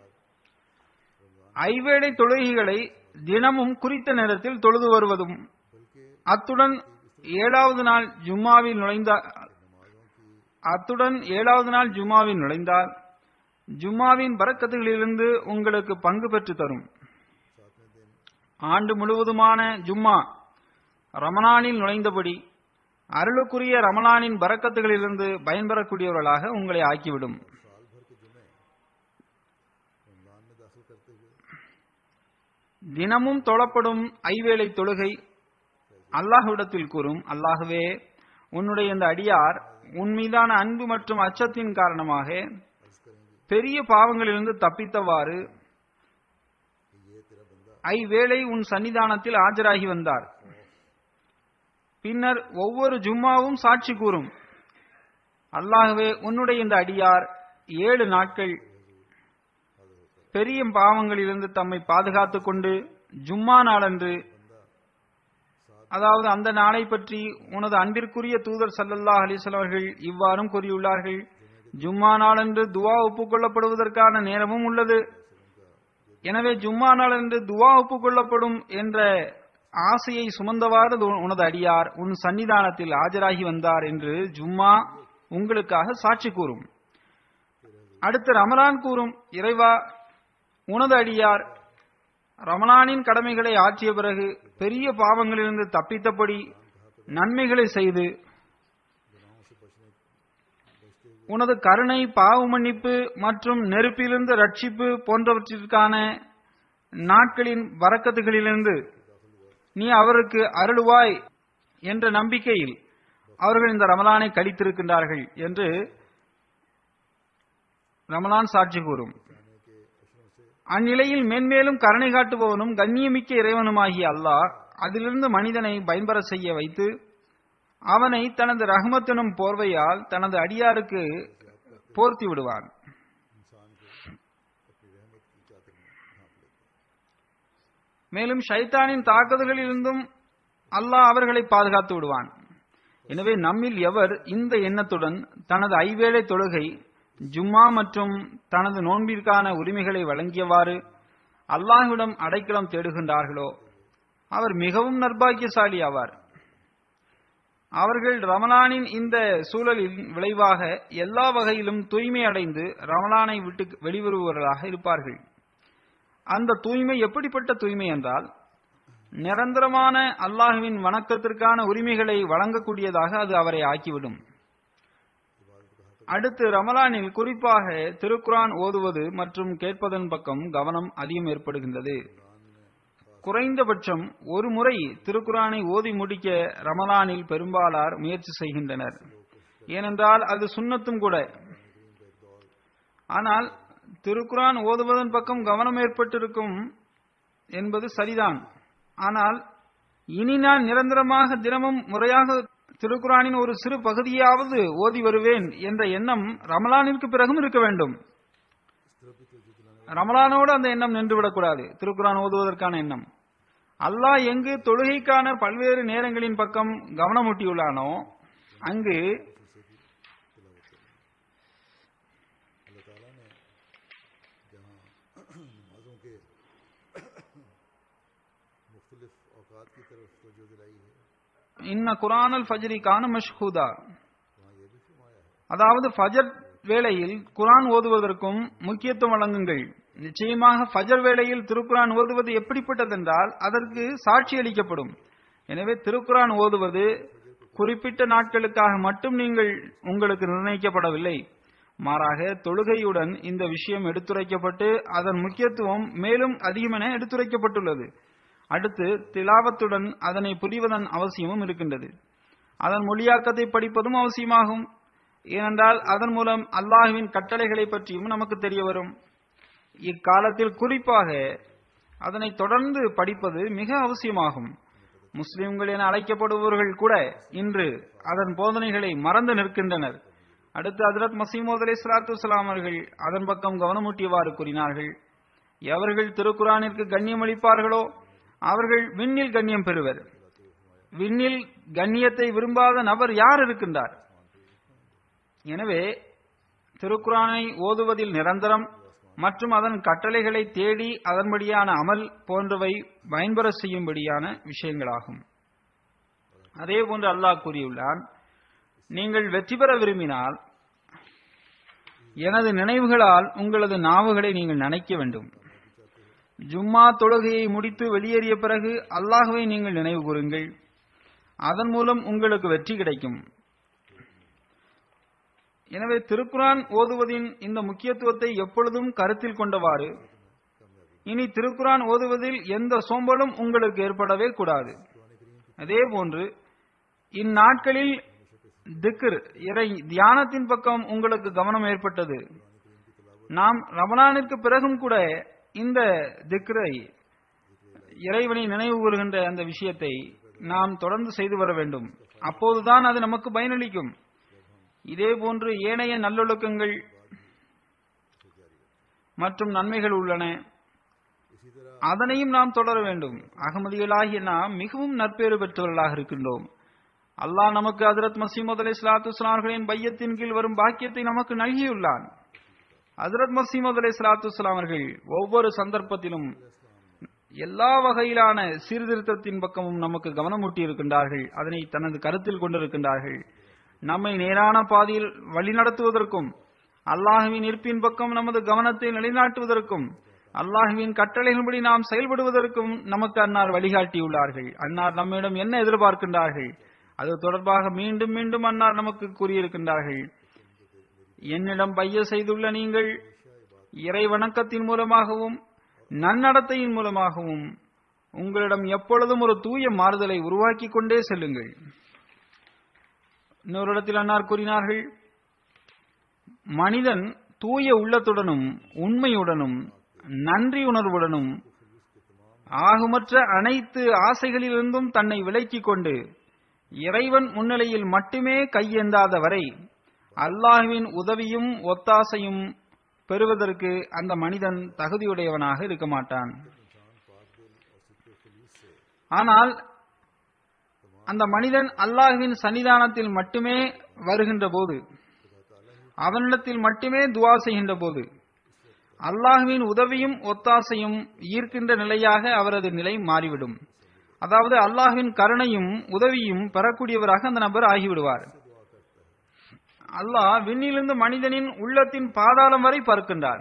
ஐவேளை தொழுகைகளை தினமும் குறித்த நேரத்தில் தொழுது வருவதும் அத்துடன் ஏழாவது நாள் ஜும்மாவில் நுழைந்த அத்துடன் ஏழாவது நாள் ஜும்மாவில் நுழைந்தால் ஜும்மாவின் பறக்கத்துகளிலிருந்து உங்களுக்கு பங்கு பெற்று தரும் ஆண்டு முழுவதுமான ஜும்மா ரமணானில் நுழைந்தபடி அருளுக்குரிய ரமலானின் பறக்கத்துகளிலிருந்து பயன்பெறக்கூடியவர்களாக உங்களை ஆக்கிவிடும் தினமும் தொழப்படும் ஐவேளை தொழுகை அல்லாஹ்விடத்தில் கூறும் அல்லாஹுவே உன்னுடைய இந்த அடியார் உன் மீதான அன்பு மற்றும் அச்சத்தின் காரணமாக பெரிய பாவங்களிலிருந்து தப்பித்தவாறு ஐவேளை உன் சன்னிதானத்தில் ஆஜராகி வந்தார் பின்னர் ஒவ்வொரு ஜும்மாவும் சாட்சி கூறும் அல்லாகவே உன்னுடைய இந்த அடியார் ஏழு நாட்கள் பெரிய பாவங்களிலிருந்து தம்மை பாதுகாத்துக் கொண்டு ஜும்மா நாளன்று அதாவது அந்த நாளை பற்றி உனது அன்பிற்குரிய தூதர் சல்லல்லாஹ் அலிஸ்லாம் அவர்கள் இவ்வாறும் கூறியுள்ளார்கள் ஜும்மா நாளன்று துவா ஒப்புக்கொள்ளப்படுவதற்கான நேரமும் உள்ளது எனவே ஜும்மா நாளன்று துவா ஒப்புக்கொள்ளப்படும் என்ற ஆசையை சுமந்தவாறு உனது அடியார் உன் சன்னிதானத்தில் ஆஜராகி வந்தார் என்று ஜும்மா உங்களுக்காக சாட்சி கூறும் அடுத்து ரமலான் கூறும் இறைவா உனது அடியார் ரமலானின் கடமைகளை ஆற்றிய பிறகு பெரிய பாவங்களிலிருந்து தப்பித்தபடி நன்மைகளை செய்து உனது கருணை பாவ மன்னிப்பு மற்றும் நெருப்பிலிருந்து ரட்சிப்பு போன்றவற்றிற்கான நாட்களின் வரக்கத்துகளிலிருந்து நீ அவருக்கு அருளுவாய் என்ற நம்பிக்கையில் அவர்கள் இந்த ரமலானை கழித்திருக்கின்றார்கள் என்று ரமலான் சாட்சி கூறும் அந்நிலையில் மேன்மேலும் கருணை காட்டுபவனும் கண்ணியமிக்க இறைவனுமாகிய அல்லாஹ் அதிலிருந்து மனிதனை பயன்பெற செய்ய வைத்து அவனை தனது ரஹமத்தினும் போர்வையால் தனது அடியாருக்கு போர்த்தி விடுவான் மேலும் ஷைத்தானின் தாக்குதல்களிலிருந்தும் அல்லாஹ் அவர்களை பாதுகாத்து விடுவான் எனவே நம்மில் எவர் இந்த எண்ணத்துடன் தனது ஐவேளை தொழுகை ஜும்மா மற்றும் தனது நோன்பிற்கான உரிமைகளை வழங்கியவாறு அல்லாஹ்விடம் அடைக்கலம் தேடுகின்றார்களோ அவர் மிகவும் நர்பாக்கியசாலி ஆவார் அவர்கள் ரமலானின் இந்த சூழலின் விளைவாக எல்லா வகையிலும் தூய்மை அடைந்து ரமலானை விட்டு வெளிவருபவர்களாக இருப்பார்கள் அந்த தூய்மை எப்படிப்பட்ட தூய்மை என்றால் நிரந்தரமான அல்லாஹுவின் வணக்கத்திற்கான உரிமைகளை வழங்கக்கூடியதாக அது அவரை ஆக்கிவிடும் அடுத்து ரமலானில் குறிப்பாக திருக்குரான் ஓதுவது மற்றும் கேட்பதன் பக்கம் கவனம் அதிகம் ஏற்படுகின்றது குறைந்தபட்சம் ஒரு முறை திருக்குரானை ஓதி முடிக்க ரமலானில் பெரும்பாலார் முயற்சி செய்கின்றனர் ஏனென்றால் அது சுண்ணத்தும் கூட ஆனால் திருக்குரான் ஓதுவதன் பக்கம் கவனம் ஏற்பட்டிருக்கும் என்பது சரிதான் ஆனால் இனி நான் நிரந்தரமாக தினமும் முறையாக திருக்குரானின் ஒரு சிறு பகுதியாவது ஓதி வருவேன் என்ற எண்ணம் ரமலானிற்கு பிறகும் இருக்க வேண்டும் ரமலானோடு அந்த எண்ணம் நின்றுவிடக்கூடாது திருக்குரான் ஓதுவதற்கான எண்ணம் அல்லாஹ் எங்கு தொழுகைக்கான பல்வேறு நேரங்களின் பக்கம் கவனமூட்டியுள்ளானோ அங்கு नमाजों के मुख्तलिफ औकात की तरफ तवज्जो दिलाई है இன்ன குரானல் ஃபஜ்ரி கான மஷ்ஹூதா वहाँ ये भी फरमाया है அதாவது ஃபஜர் வேளையில் குரான் ஓதுவதற்கும் முக்கியத்துவம் வழங்குங்கள் நிச்சயமாக ஃபஜர் வேளையில் திருக்குரான் ஓதுவது எப்படிப்பட்டதென்றால் அதற்கு சாட்சி அளிக்கப்படும் எனவே திருக்குரான் ஓதுவது குறிப்பிட்ட நாட்களுக்காக மட்டும் நீங்கள் உங்களுக்கு நிர்ணயிக்கப்படவில்லை மாறாக தொழுகையுடன் இந்த விஷயம் எடுத்துரைக்கப்பட்டு அதன் முக்கியத்துவம் மேலும் அதிகமென எடுத்துரைக்கப்பட்டுள்ளது அடுத்து திலாவத்துடன் அதனை புரிவதன் அவசியமும் இருக்கின்றது அதன் மொழியாக்கத்தை படிப்பதும் அவசியமாகும் ஏனென்றால் அதன் மூலம் அல்லாஹுவின் கட்டளைகளை பற்றியும் நமக்கு தெரிய வரும் இக்காலத்தில் குறிப்பாக அதனை தொடர்ந்து படிப்பது மிக அவசியமாகும் முஸ்லிம்கள் என அழைக்கப்படுபவர்கள் கூட இன்று அதன் போதனைகளை மறந்து நிற்கின்றனர் அடுத்து ஹஜரத் மசீமோத் அலி சலாத்து அவர்கள் அதன் பக்கம் கவனமூட்டியவாறு கூறினார்கள் எவர்கள் திருக்குரானிற்கு கண்ணியம் அளிப்பார்களோ அவர்கள் விண்ணில் கண்ணியம் பெறுவர் விண்ணில் கண்ணியத்தை விரும்பாத நபர் யார் இருக்கின்றார் எனவே திருக்குரானை ஓதுவதில் நிரந்தரம் மற்றும் அதன் கட்டளைகளை தேடி அதன்படியான அமல் போன்றவை பயன்பெற செய்யும்படியான விஷயங்களாகும் அதே போன்று அல்லாஹ் கூறியுள்ளான் நீங்கள் வெற்றி பெற விரும்பினால் எனது நினைவுகளால் உங்களது நாவுகளை நீங்கள் நினைக்க வேண்டும் ஜும்மா தொழுகையை முடித்து வெளியேறிய பிறகு அல்லாஹுவை நீங்கள் நினைவு கூறுங்கள் அதன் மூலம் உங்களுக்கு வெற்றி கிடைக்கும் எனவே திருக்குரான் ஓதுவதின் இந்த முக்கியத்துவத்தை எப்பொழுதும் கருத்தில் கொண்டவாறு இனி திருக்குரான் ஓதுவதில் எந்த சோம்பலும் உங்களுக்கு ஏற்படவே கூடாது அதே போன்று இந்நாட்களில் திக்ர் இறை தியானத்தின் பக்கம் உங்களுக்கு கவனம் ஏற்பட்டது நாம் ரமணானிற்கு பிறகும் கூட இந்த திக்ரை இறைவனை நினைவு கூறுகின்ற அந்த விஷயத்தை நாம் தொடர்ந்து செய்து வர வேண்டும் அப்போதுதான் அது நமக்கு பயனளிக்கும் இதே போன்று ஏனைய நல்லொழுக்கங்கள் மற்றும் நன்மைகள் உள்ளன அதனையும் நாம் தொடர வேண்டும் அகமதிகளாகிய நாம் மிகவும் நற்பேறு பெற்றவர்களாக இருக்கின்றோம் அல்லாஹ் நமக்கு ஹஜரத் மசீமது அலி சலாத்து அவர்களின் பையத்தின் கீழ் வரும் பாக்கியத்தை நமக்கு நல்கியுள்ளான் ஹஜரத் மசீமது அலி சலாத்து அவர்கள் ஒவ்வொரு சந்தர்ப்பத்திலும் எல்லா வகையிலான சீர்திருத்தத்தின் பக்கமும் நமக்கு கவனமூட்டி இருக்கின்றார்கள் அதனை தனது கருத்தில் கொண்டிருக்கின்றார்கள் நம்மை நேரான பாதையில் வழிநடத்துவதற்கும் அல்லாஹுவின் இருப்பின் பக்கம் நமது கவனத்தை நிலைநாட்டுவதற்கும் அல்லாஹுவின் கட்டளைகளின்படி நாம் செயல்படுவதற்கும் நமக்கு அன்னார் வழிகாட்டியுள்ளார்கள் அன்னார் நம்மிடம் என்ன எதிர்பார்க்கின்றார்கள் அது தொடர்பாக மீண்டும் மீண்டும் அன்னார் நமக்கு கூறியிருக்கின்றார்கள் என்னிடம் பைய செய்துள்ள நீங்கள் இறை வணக்கத்தின் மூலமாகவும் நன்னடத்தையின் மூலமாகவும் உங்களிடம் எப்பொழுதும் ஒரு தூய மாறுதலை உருவாக்கி கொண்டே செல்லுங்கள் இன்னொரு இடத்தில் அன்னார் கூறினார்கள் மனிதன் தூய உள்ளத்துடனும் உண்மையுடனும் நன்றி உணர்வுடனும் ஆகுமற்ற அனைத்து ஆசைகளிலிருந்தும் தன்னை விலக்கிக் கொண்டு இறைவன் முன்னிலையில் மட்டுமே கையேந்தாத வரை அல்லாஹுவின் உதவியும் ஒத்தாசையும் பெறுவதற்கு அந்த மனிதன் தகுதியுடையவனாக இருக்க மாட்டான் ஆனால் அந்த மனிதன் அல்லாஹ்வின் சன்னிதானத்தில் மட்டுமே வருகின்ற போது அவனிடத்தில் மட்டுமே துவா செய்கின்ற போது அல்லாஹ்வின் உதவியும் ஒத்தாசையும் ஈர்க்கின்ற நிலையாக அவரது நிலை மாறிவிடும் அதாவது அல்லாஹ்வின் கருணையும் உதவியும் பெறக்கூடியவராக அந்த நபர் ஆகிவிடுவார் அல்லாஹ் விண்ணிலிருந்து மனிதனின் உள்ளத்தின் பாதாளம் வரை பார்க்கின்றார்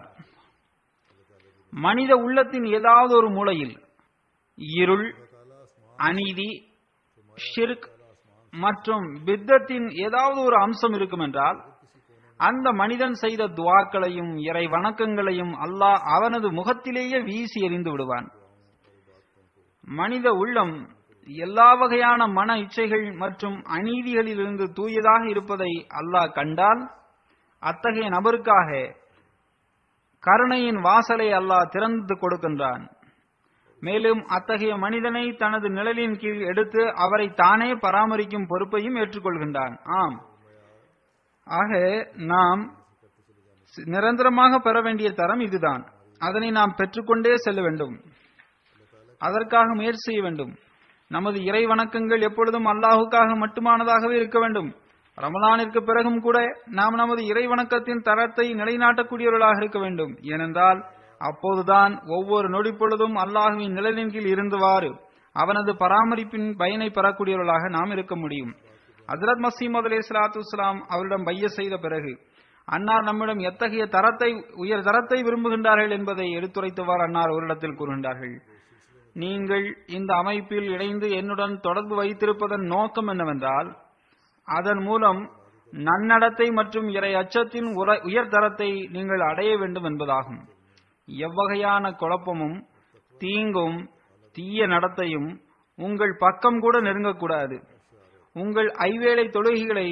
மனித உள்ளத்தின் ஏதாவது ஒரு மூலையில் இருள் அநீதி ஷிர்க் மற்றும் பித்தத்தின் ஏதாவது ஒரு அம்சம் இருக்கும் என்றால் அந்த மனிதன் செய்த துவாக்களையும் இறை வணக்கங்களையும் அல்லாஹ் அவனது முகத்திலேயே வீசி எறிந்து விடுவான் மனித உள்ளம் எல்லா வகையான மன இச்சைகள் மற்றும் அநீதிகளிலிருந்து தூயதாக இருப்பதை அல்லாஹ் கண்டால் அத்தகைய நபருக்காக கருணையின் வாசலை அல்லாஹ் திறந்து கொடுக்கின்றான் மேலும் அத்தகைய மனிதனை தனது நிழலின் கீழ் எடுத்து அவரை தானே பராமரிக்கும் பொறுப்பையும் ஏற்றுக்கொள்கின்றான் ஆம் ஆக நாம் நிரந்தரமாக பெற வேண்டிய தரம் இதுதான் அதனை நாம் பெற்றுக்கொண்டே செல்ல வேண்டும் அதற்காக முயற்சி செய்ய வேண்டும் நமது இறை வணக்கங்கள் எப்பொழுதும் அல்லாஹுக்காக மட்டுமானதாகவே இருக்க வேண்டும் ரமலானிற்கு பிறகும் கூட நாம் நமது இறை வணக்கத்தின் தரத்தை நிலைநாட்டக்கூடியவர்களாக இருக்க வேண்டும் ஏனென்றால் அப்போதுதான் ஒவ்வொரு நொடி பொழுதும் அல்லாஹுவின் நிழலின் கீழ் இருந்தவாறு அவனது பராமரிப்பின் பயனை பெறக்கூடியவர்களாக நாம் இருக்க முடியும் ஹசரத் மசீமது அலி சலாத்து வலாம் அவரிடம் பைய செய்த பிறகு அன்னார் நம்மிடம் எத்தகைய தரத்தை உயர் தரத்தை விரும்புகின்றார்கள் என்பதை எடுத்துரைத்தவாறு அன்னார் ஒரு இடத்தில் கூறுகின்றார்கள் நீங்கள் இந்த அமைப்பில் இணைந்து என்னுடன் தொடர்பு வைத்திருப்பதன் நோக்கம் என்னவென்றால் அதன் மூலம் நன்னடத்தை மற்றும் இறை அச்சத்தின் உயர் தரத்தை நீங்கள் அடைய வேண்டும் என்பதாகும் எவ்வகையான குழப்பமும் தீங்கும் தீய நடத்தையும் உங்கள் பக்கம் கூட நெருங்கக்கூடாது உங்கள் ஐவேளை தொழுகைகளை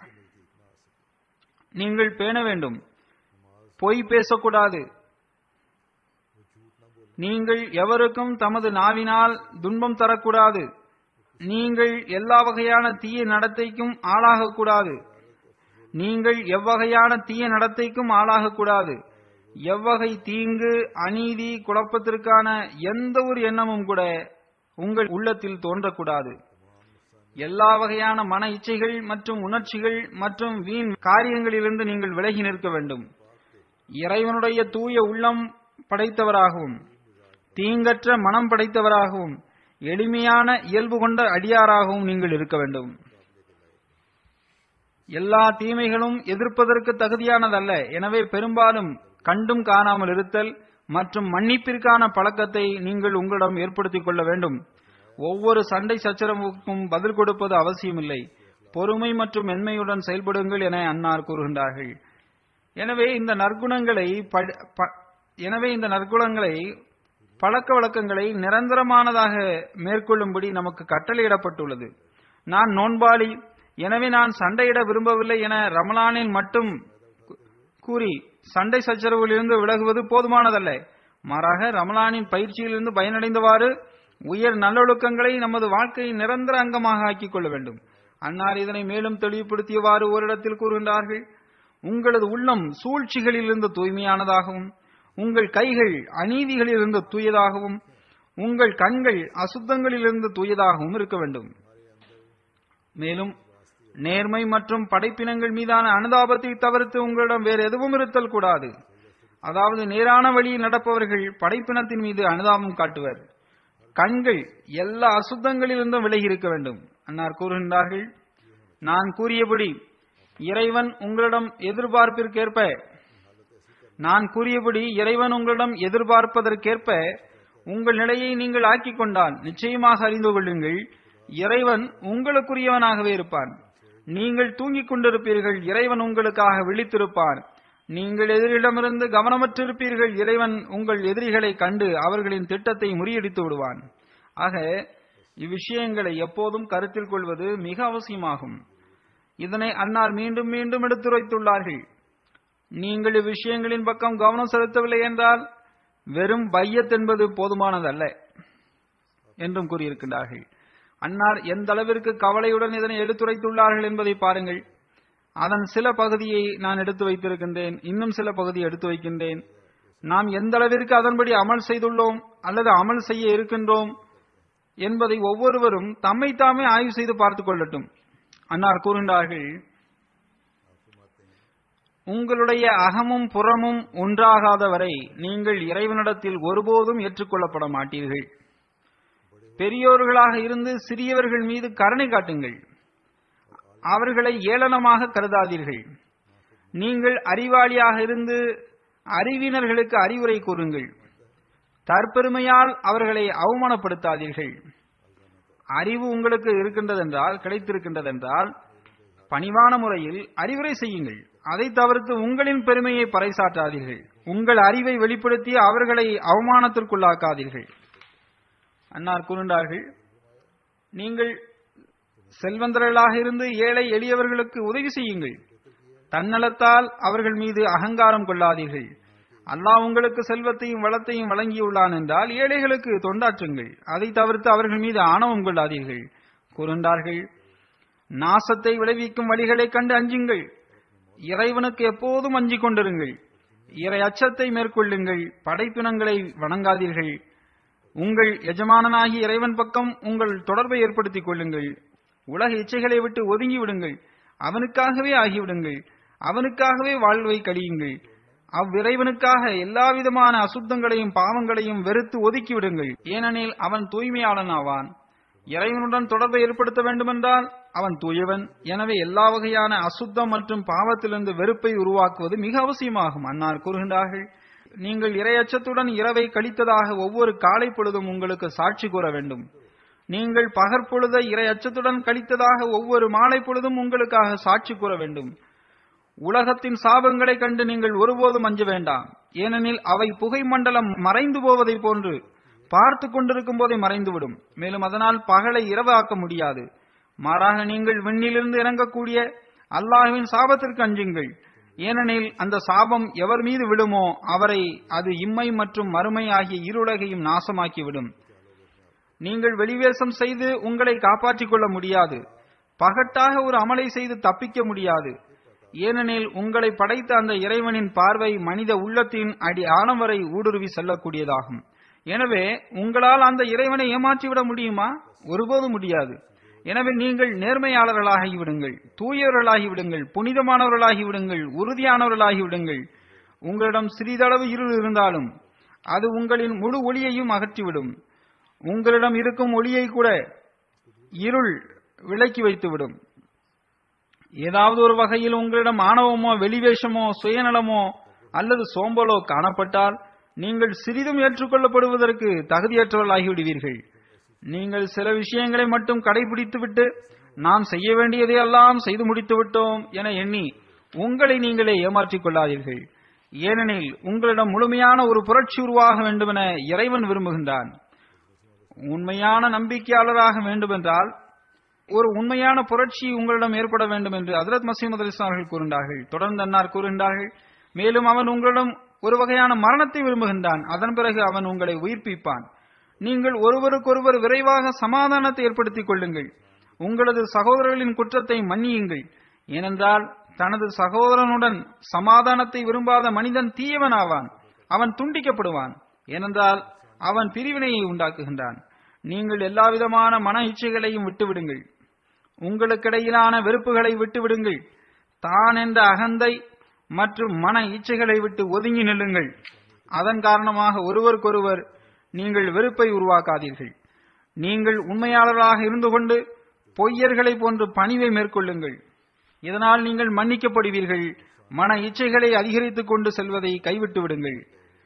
நீங்கள் பேண வேண்டும் பொய் பேசக்கூடாது நீங்கள் எவருக்கும் தமது நாவினால் துன்பம் தரக்கூடாது நீங்கள் எல்லா வகையான தீய நடத்தைக்கும் ஆளாகக்கூடாது நீங்கள் எவ்வகையான தீய நடத்தைக்கும் ஆளாகக்கூடாது எவ்வகை தீங்கு அநீதி குழப்பத்திற்கான எந்த ஒரு எண்ணமும் கூட உங்கள் உள்ளத்தில் தோன்றக்கூடாது எல்லா வகையான மன இச்சைகள் மற்றும் உணர்ச்சிகள் மற்றும் வீண் காரியங்களிலிருந்து நீங்கள் விலகி நிற்க வேண்டும் இறைவனுடைய தூய உள்ளம் படைத்தவராகவும் தீங்கற்ற மனம் படைத்தவராகவும் எளிமையான இயல்பு கொண்ட அடியாராகவும் நீங்கள் இருக்க வேண்டும் எல்லா தீமைகளும் எதிர்ப்பதற்கு தகுதியானதல்ல எனவே பெரும்பாலும் கண்டும் காணாமல் இருத்தல் மற்றும் மன்னிப்பிற்கான பழக்கத்தை நீங்கள் உங்களிடம் ஏற்படுத்திக் கொள்ள வேண்டும் ஒவ்வொரு சண்டை சச்சரவுக்கும் பதில் கொடுப்பது அவசியமில்லை பொறுமை மற்றும் மென்மையுடன் செயல்படுங்கள் என அன்னார் கூறுகின்றார்கள் எனவே இந்த நற்குணங்களை எனவே இந்த நற்குணங்களை பழக்க வழக்கங்களை நிரந்தரமானதாக மேற்கொள்ளும்படி நமக்கு கட்டளையிடப்பட்டுள்ளது நான் நோன்பாளி எனவே நான் சண்டையிட விரும்பவில்லை என ரமலானில் மட்டும் கூறி சண்டை சச்சரவுகளிலிருந்து விலகுவது போதுமானதல்ல மாறாக ரமலானின் பயிற்சியிலிருந்து பயனடைந்தவாறு உயர் நல்லொழுக்கங்களை நமது வாழ்க்கையின் நிரந்தர அங்கமாக ஆக்கிக் கொள்ள வேண்டும் அன்னார் இதனை மேலும் தெளிவுபடுத்தியவாறு ஓரிடத்தில் கூறுகின்றார்கள் உங்களது உள்ளம் சூழ்ச்சிகளிலிருந்து தூய்மையானதாகவும் உங்கள் கைகள் அநீதிகளிலிருந்து தூயதாகவும் உங்கள் கண்கள் அசுத்தங்களிலிருந்து தூயதாகவும் இருக்க வேண்டும் மேலும் நேர்மை மற்றும் படைப்பினங்கள் மீதான அனுதாபத்தை தவிர்த்து உங்களிடம் வேறு எதுவும் இருத்தல் கூடாது அதாவது நேரான வழியில் நடப்பவர்கள் படைப்பினத்தின் மீது அனுதாபம் காட்டுவர் கண்கள் எல்லா அசுத்தங்களிலிருந்தும் விலகி இருக்க வேண்டும் அன்னார் கூறுகின்றார்கள் நான் கூறியபடி இறைவன் உங்களிடம் எதிர்பார்ப்பிற்கேற்ப நான் கூறியபடி இறைவன் உங்களிடம் எதிர்பார்ப்பதற்கேற்ப உங்கள் நிலையை நீங்கள் ஆக்கிக் கொண்டால் நிச்சயமாக அறிந்து கொள்ளுங்கள் இறைவன் உங்களுக்குரியவனாகவே இருப்பான் நீங்கள் தூங்கிக் கொண்டிருப்பீர்கள் இறைவன் உங்களுக்காக விழித்திருப்பான் நீங்கள் எதிரிடமிருந்து கவனமற்றிருப்பீர்கள் இறைவன் உங்கள் எதிரிகளை கண்டு அவர்களின் திட்டத்தை முறியடித்து விடுவான் ஆக இவ்விஷயங்களை எப்போதும் கருத்தில் கொள்வது மிக அவசியமாகும் இதனை அன்னார் மீண்டும் மீண்டும் எடுத்துரைத்துள்ளார்கள் நீங்கள் இவ்விஷயங்களின் பக்கம் கவனம் செலுத்தவில்லை என்றால் வெறும் பையத் என்பது போதுமானதல்ல என்றும் கூறியிருக்கின்றார்கள் அன்னார் எந்த அளவிற்கு கவலையுடன் இதனை எடுத்துரைத்துள்ளார்கள் என்பதை பாருங்கள் அதன் சில பகுதியை நான் எடுத்து வைத்திருக்கின்றேன் இன்னும் சில பகுதியை எடுத்து வைக்கின்றேன் நாம் எந்த அளவிற்கு அதன்படி அமல் செய்துள்ளோம் அல்லது அமல் செய்ய இருக்கின்றோம் என்பதை ஒவ்வொருவரும் தம்மை தாமே ஆய்வு செய்து பார்த்துக் கொள்ளட்டும் அன்னார் கூறுகின்றார்கள் உங்களுடைய அகமும் புறமும் ஒன்றாகாத வரை நீங்கள் இறைவனிடத்தில் ஒருபோதும் ஏற்றுக்கொள்ளப்பட மாட்டீர்கள் பெரியோர்களாக இருந்து சிறியவர்கள் மீது கருணை காட்டுங்கள் அவர்களை ஏளனமாக கருதாதீர்கள் நீங்கள் அறிவாளியாக இருந்து அறிவினர்களுக்கு அறிவுரை கூறுங்கள் தற்பெருமையால் அவர்களை அவமானப்படுத்தாதீர்கள் அறிவு உங்களுக்கு இருக்கின்றதென்றால் கிடைத்திருக்கின்றதென்றால் பணிவான முறையில் அறிவுரை செய்யுங்கள் அதை தவிர்த்து உங்களின் பெருமையை பறைசாற்றாதீர்கள் உங்கள் அறிவை வெளிப்படுத்தி அவர்களை அவமானத்திற்குள்ளாக்காதீர்கள் அன்னார் கூறுகின்றார்கள் நீங்கள் செல்வந்தர்களாக இருந்து ஏழை எளியவர்களுக்கு உதவி செய்யுங்கள் தன்னலத்தால் அவர்கள் மீது அகங்காரம் கொள்ளாதீர்கள் அல்லாஹ் உங்களுக்கு செல்வத்தையும் வளத்தையும் வழங்கியுள்ளான் என்றால் ஏழைகளுக்கு தொண்டாற்றுங்கள் அதை தவிர்த்து அவர்கள் மீது ஆணவம் கொள்ளாதீர்கள் கூறுகின்றார்கள் நாசத்தை விளைவிக்கும் வழிகளைக் கண்டு அஞ்சுங்கள் இறைவனுக்கு எப்போதும் அஞ்சிக் கொண்டிருங்கள் இறை அச்சத்தை மேற்கொள்ளுங்கள் படைப்பினங்களை வணங்காதீர்கள் உங்கள் எஜமானனாகி இறைவன் பக்கம் உங்கள் தொடர்பை ஏற்படுத்திக் கொள்ளுங்கள் உலக இச்சைகளை விட்டு ஒதுங்கி விடுங்கள் அவனுக்காகவே ஆகிவிடுங்கள் அவனுக்காகவே வாழ்வை கழியுங்கள் அவ்விறைவனுக்காக எல்லாவிதமான அசுத்தங்களையும் பாவங்களையும் வெறுத்து ஒதுக்கி விடுங்கள் ஏனெனில் அவன் தூய்மையாளன் ஆவான் இறைவனுடன் தொடர்பை ஏற்படுத்த வேண்டுமென்றால் அவன் தூயவன் எனவே எல்லா வகையான அசுத்தம் மற்றும் பாவத்திலிருந்து வெறுப்பை உருவாக்குவது மிக அவசியமாகும் அன்னார் கூறுகின்றார்கள் நீங்கள் இரையச்சத்துடன் இரவை கழித்ததாக ஒவ்வொரு காலை பொழுதும் உங்களுக்கு சாட்சி கூற வேண்டும் நீங்கள் பகற்பொழுதை இறை அச்சத்துடன் கழித்ததாக ஒவ்வொரு மாலை பொழுதும் உங்களுக்காக சாட்சி கூற வேண்டும் உலகத்தின் சாபங்களை கண்டு நீங்கள் ஒருபோதும் அஞ்ச வேண்டாம் ஏனெனில் அவை புகை மண்டலம் மறைந்து போவதை போன்று பார்த்து கொண்டிருக்கும் போதே மறைந்துவிடும் மேலும் அதனால் பகலை இரவு ஆக்க முடியாது மாறாக நீங்கள் விண்ணிலிருந்து இறங்கக்கூடிய அல்லாஹ்வின் சாபத்திற்கு அஞ்சுங்கள் ஏனெனில் அந்த சாபம் எவர் மீது விடுமோ அவரை அது இம்மை மற்றும் மறுமை ஆகிய இருளகையும் நாசமாக்கிவிடும் நீங்கள் வெளிவேசம் செய்து உங்களை காப்பாற்றிக் கொள்ள முடியாது பகட்டாக ஒரு அமலை செய்து தப்பிக்க முடியாது ஏனெனில் உங்களை படைத்த அந்த இறைவனின் பார்வை மனித உள்ளத்தின் அடி ஆழம் வரை ஊடுருவி செல்லக்கூடியதாகும் எனவே உங்களால் அந்த இறைவனை ஏமாற்றிவிட முடியுமா ஒருபோதும் முடியாது எனவே நீங்கள் நேர்மையாளர்களாகி விடுங்கள் தூயவர்களாகி விடுங்கள் புனிதமானவர்களாகி விடுங்கள் உறுதியானவர்களாகி விடுங்கள் உங்களிடம் சிறிதளவு இருள் இருந்தாலும் அது உங்களின் முழு ஒளியையும் அகற்றிவிடும் உங்களிடம் இருக்கும் ஒளியை கூட இருள் விலக்கி வைத்துவிடும் ஏதாவது ஒரு வகையில் உங்களிடம் ஆணவமோ வெளிவேஷமோ சுயநலமோ அல்லது சோம்பலோ காணப்பட்டால் நீங்கள் சிறிதும் ஏற்றுக்கொள்ளப்படுவதற்கு தகுதியற்றவர்களாகிவிடுவீர்கள் நீங்கள் சில விஷயங்களை மட்டும் கடைபிடித்துவிட்டு நாம் செய்ய வேண்டியதை எல்லாம் செய்து முடித்து விட்டோம் என எண்ணி உங்களை நீங்களே ஏமாற்றிக் கொள்ளாதீர்கள் ஏனெனில் உங்களிடம் முழுமையான ஒரு புரட்சி உருவாக வேண்டுமென இறைவன் விரும்புகின்றான் உண்மையான நம்பிக்கையாளராக வேண்டுமென்றால் ஒரு உண்மையான புரட்சி உங்களிடம் ஏற்பட வேண்டும் என்று ஹதரத் மசீமது அலி அவர்கள் கூறுகின்றார்கள் தொடர்ந்து அன்னார் கூறுகின்றார்கள் மேலும் அவன் உங்களிடம் ஒரு வகையான மரணத்தை விரும்புகின்றான் அதன் பிறகு அவன் உங்களை உயிர்ப்பிப்பான் நீங்கள் ஒருவருக்கொருவர் விரைவாக சமாதானத்தை ஏற்படுத்திக் கொள்ளுங்கள் உங்களது சகோதரர்களின் குற்றத்தை மன்னியுங்கள் ஏனென்றால் தனது சகோதரனுடன் சமாதானத்தை விரும்பாத மனிதன் தீயவன் ஆவான் அவன் துண்டிக்கப்படுவான் ஏனென்றால் அவன் பிரிவினையை உண்டாக்குகின்றான் நீங்கள் எல்லாவிதமான மன இச்சைகளையும் விட்டுவிடுங்கள் உங்களுக்கிடையிலான வெறுப்புகளை விட்டுவிடுங்கள் தான் என்ற அகந்தை மற்றும் மன இச்சைகளை விட்டு ஒதுங்கி நில்லுங்கள் அதன் காரணமாக ஒருவருக்கொருவர் நீங்கள் வெறுப்பை உருவாக்காதீர்கள் நீங்கள் உண்மையாளராக இருந்து கொண்டு பொய்யர்களை போன்று பணிவை மேற்கொள்ளுங்கள் இதனால் நீங்கள் மன்னிக்கப்படுவீர்கள் மன இச்சைகளை அதிகரித்துக் கொண்டு செல்வதை கைவிட்டு விடுங்கள்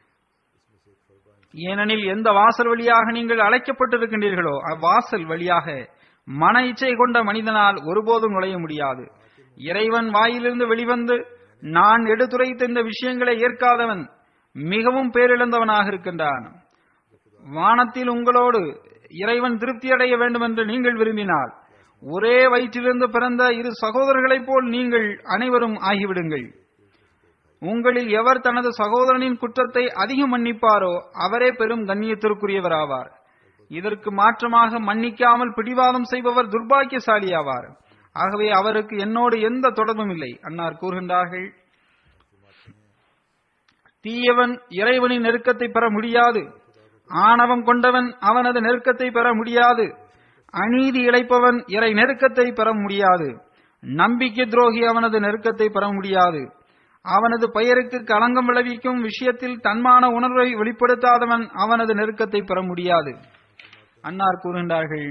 ஏனெனில் எந்த வாசல் வழியாக நீங்கள் அழைக்கப்பட்டிருக்கின்றீர்களோ அவ்வாசல் வழியாக மன இச்சை கொண்ட மனிதனால் ஒருபோதும் நுழைய முடியாது இறைவன் வாயிலிருந்து வெளிவந்து நான் எடுத்துரைத்த இந்த விஷயங்களை ஏற்காதவன் மிகவும் பேரிழந்தவனாக இருக்கின்றான் வானத்தில் உங்களோடு இறைவன் திருப்தி அடைய வேண்டும் என்று நீங்கள் விரும்பினால் ஒரே வயிற்றிலிருந்து பிறந்த இரு சகோதரர்களைப் போல் நீங்கள் அனைவரும் ஆகிவிடுங்கள் உங்களில் எவர் தனது சகோதரனின் குற்றத்தை அதிகம் மன்னிப்பாரோ அவரே பெரும் கண்ணியத்திற்குரியவராவார் இதற்கு மாற்றமாக மன்னிக்காமல் பிடிவாதம் செய்பவர் துர்பாக்கியசாலி ஆவார் ஆகவே அவருக்கு என்னோடு எந்த தொடர்பும் இல்லை அன்னார் கூறுகின்றார்கள் தீயவன் இறைவனின் நெருக்கத்தை பெற முடியாது ஆணவம் கொண்டவன் அவனது நெருக்கத்தை பெற முடியாது அநீதி இழைப்பவன் இறை நெருக்கத்தை பெற முடியாது நம்பிக்கை துரோகி அவனது நெருக்கத்தை பெற முடியாது அவனது பெயருக்கு களங்கம் விளைவிக்கும் விஷயத்தில் தன்மான உணர்வை வெளிப்படுத்தாதவன் அவனது நெருக்கத்தை பெற முடியாது அன்னார் கூறுகின்றார்கள்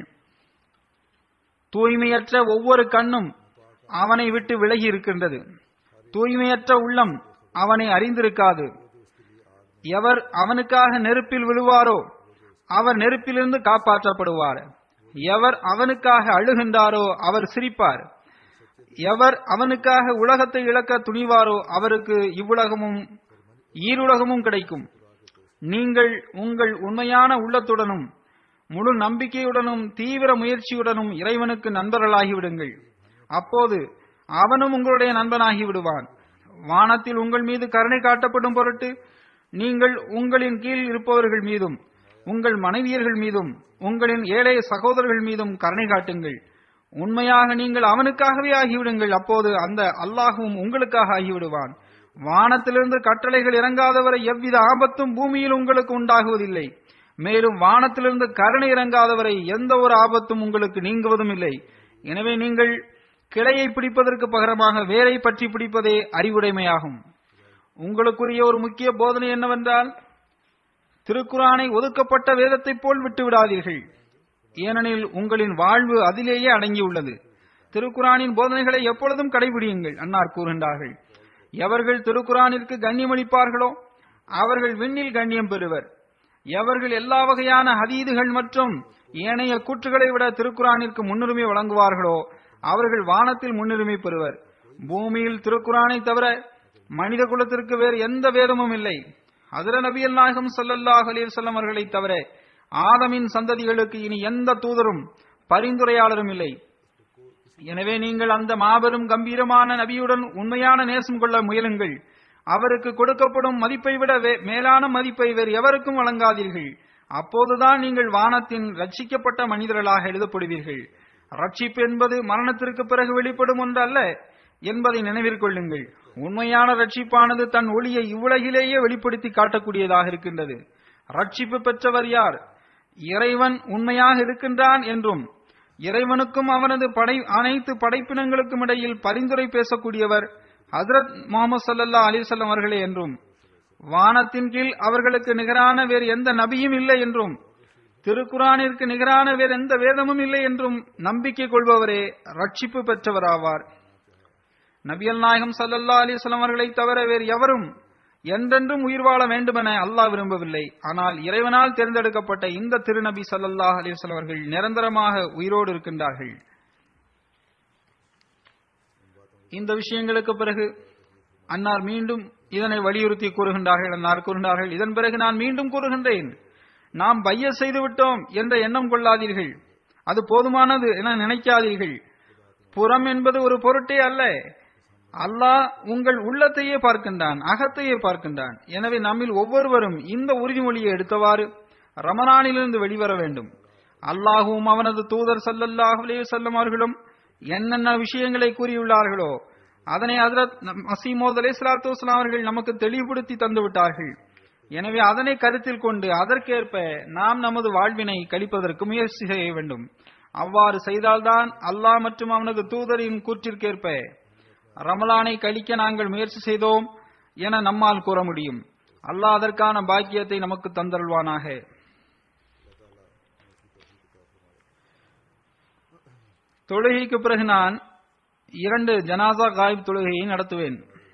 தூய்மையற்ற ஒவ்வொரு கண்ணும் அவனை விட்டு விலகி இருக்கின்றது தூய்மையற்ற உள்ளம் அவனை அறிந்திருக்காது எவர் அவனுக்காக நெருப்பில் விழுவாரோ அவர் நெருப்பிலிருந்து காப்பாற்றப்படுவார் எவர் அவனுக்காக அழுகின்றாரோ அவர் சிரிப்பார் எவர் அவனுக்காக உலகத்தை இழக்க துணிவாரோ அவருக்கு இவ்வுலகமும் ஈருலகமும் கிடைக்கும் நீங்கள் உங்கள் உண்மையான உள்ளத்துடனும் முழு நம்பிக்கையுடனும் தீவிர முயற்சியுடனும் இறைவனுக்கு நண்பர்களாகிவிடுங்கள் அப்போது அவனும் உங்களுடைய நண்பனாகி விடுவான் வானத்தில் உங்கள் மீது கருணை காட்டப்படும் பொருட்டு நீங்கள் உங்களின் கீழ் இருப்பவர்கள் மீதும் உங்கள் மனைவியர்கள் மீதும் உங்களின் ஏழை சகோதரர்கள் மீதும் கருணை காட்டுங்கள் உண்மையாக நீங்கள் அவனுக்காகவே ஆகிவிடுங்கள் அப்போது அந்த அல்லாஹுவும் உங்களுக்காக ஆகிவிடுவான் வானத்திலிருந்து கட்டளைகள் இறங்காதவரை எவ்வித ஆபத்தும் பூமியில் உங்களுக்கு உண்டாகுவதில்லை மேலும் வானத்திலிருந்து கருணை இறங்காதவரை எந்த ஒரு ஆபத்தும் உங்களுக்கு நீங்குவதும் இல்லை எனவே நீங்கள் கிளையை பிடிப்பதற்கு பகரமாக வேரை பற்றி பிடிப்பதே அறிவுடைமையாகும் உங்களுக்குரிய ஒரு முக்கிய போதனை என்னவென்றால் திருக்குரானை ஒதுக்கப்பட்ட வேதத்தைப் போல் விட்டு விடாதீர்கள் ஏனெனில் உங்களின் வாழ்வு அதிலேயே அடங்கியுள்ளது திருக்குரானின் போதனைகளை எப்பொழுதும் கடைபிடியுங்கள் அன்னார் கூறுகின்றார்கள் எவர்கள் திருக்குரானிற்கு கண்ணியமளிப்பார்களோ அவர்கள் விண்ணில் கண்ணியம் பெறுவர் எவர்கள் எல்லா வகையான ஹதீதுகள் மற்றும் ஏனைய கூற்றுகளை விட திருக்குரானிற்கு முன்னுரிமை வழங்குவார்களோ அவர்கள் வானத்தில் முன்னுரிமை பெறுவர் பூமியில் திருக்குரானை தவிர மனித குலத்திற்கு வேறு எந்த வேதமும் இல்லை அதிர நபியல் நாயகம் ஸல்லல்லாஹு அலைஹி வஸல்லம் அவர்களை தவிர ஆதமின் சந்ததிகளுக்கு இனி எந்த தூதரும் பரிந்துரையாளரும் இல்லை எனவே நீங்கள் அந்த மாபெரும் கம்பீரமான நபியுடன் உண்மையான நேசம் கொள்ள முயலுங்கள் அவருக்கு கொடுக்கப்படும் மதிப்பை விட வே- மேலான மதிப்பை வேறு எவருக்கும் வழங்காதீர்கள் அப்போதுதான் நீங்கள் வானத்தின் ரட்சிக்கப்பட்ட மனிதர்களாக எழுதப்படுவீர்கள் ரட்சிப்பு என்பது மரணத்திற்கு பிறகு வெளிப்படும் ஒன்று அல்ல என்பதை நினைவில் கொள்ளுங்கள் உண்மையான ரட்சிப்பானது தன் ஒளியை இவ்வுலகிலேயே வெளிப்படுத்தி காட்டக்கூடியதாக இருக்கின்றது ரட்சிப்பு பெற்றவர் யார் இறைவன் உண்மையாக இருக்கின்றான் என்றும் இறைவனுக்கும் அவனது படை அனைத்து படைப்பினங்களுக்கும் இடையில் பரிந்துரை பேசக்கூடியவர் ஹஜரத் முகமது சல்லல்லா அலிசல்லம் அவர்களே என்றும் வானத்தின் கீழ் அவர்களுக்கு நிகரான வேறு எந்த நபியும் இல்லை என்றும் திருக்குரானிற்கு நிகரான வேறு எந்த வேதமும் இல்லை என்றும் நம்பிக்கை கொள்பவரே ரட்சிப்பு பெற்றவராவார் நபியல் நாயகம் சல்லல்லா அலிஸ்லாம் அவர்களை தவிர வேறு எவரும் என்றென்றும் உயிர் வாழ வேண்டுமென அல்லாஹ் விரும்பவில்லை ஆனால் இறைவனால் தேர்ந்தெடுக்கப்பட்ட இந்த திருநபி ஸல்லல்லாஹு அலைஹி வஸல்லம் அவர்கள் நிரந்தரமாக உயிரோடு இருக்கின்றார்கள் இந்த விஷயங்களுக்கு பிறகு அன்னார் மீண்டும் இதனை வலியுறுத்தி கூறுகின்றார்கள் அன்னார் கூறுகின்றார்கள் இதன் பிறகு நான் மீண்டும் கூறுகின்றேன் நாம் பைய செய்து விட்டோம் என்ற எண்ணம் கொள்ளாதீர்கள் அது போதுமானது என நினைக்காதீர்கள் புறம் என்பது ஒரு பொருட்டே அல்ல அல்லாஹ் உங்கள் உள்ளத்தையே பார்க்கின்றான் அகத்தையே பார்க்கின்றான் எனவே நம்மில் ஒவ்வொருவரும் இந்த உறுதிமொழியை எடுத்தவாறு ரமணானிலிருந்து வெளிவர வேண்டும் அல்லாஹுவும் அவனது தூதர் ஸல்லல்லாஹு அலைஹி வஸல்லம் அவர்களும் என்னென்ன விஷயங்களை கூறியுள்ளார்களோ அதனை ஹஜரத் மசீமோத் அலைஹிஸ்ஸலாத்து வஸலாம் அவர்கள் நமக்கு தெளிவுபடுத்தி தந்து விட்டார்கள் எனவே அதனை கருத்தில் கொண்டு அதற்கேற்ப நாம் நமது வாழ்வினை கழிப்பதற்கு முயற்சி செய்ய வேண்டும் அவ்வாறு செய்தால்தான் அல்லாஹ் மற்றும் அவனது தூதரின் கூற்றிற்கேற்ப ரமலானை கழிக்க நாங்கள் முயற்சி செய்தோம் என நம்மால் கூற முடியும் அல்லாஹ் அதற்கான பாக்கியத்தை நமக்கு தந்தருள்வானாக தொழுகைக்கு பிறகு நான் இரண்டு ஜனாசா காயிப் தொழுகையை நடத்துவேன்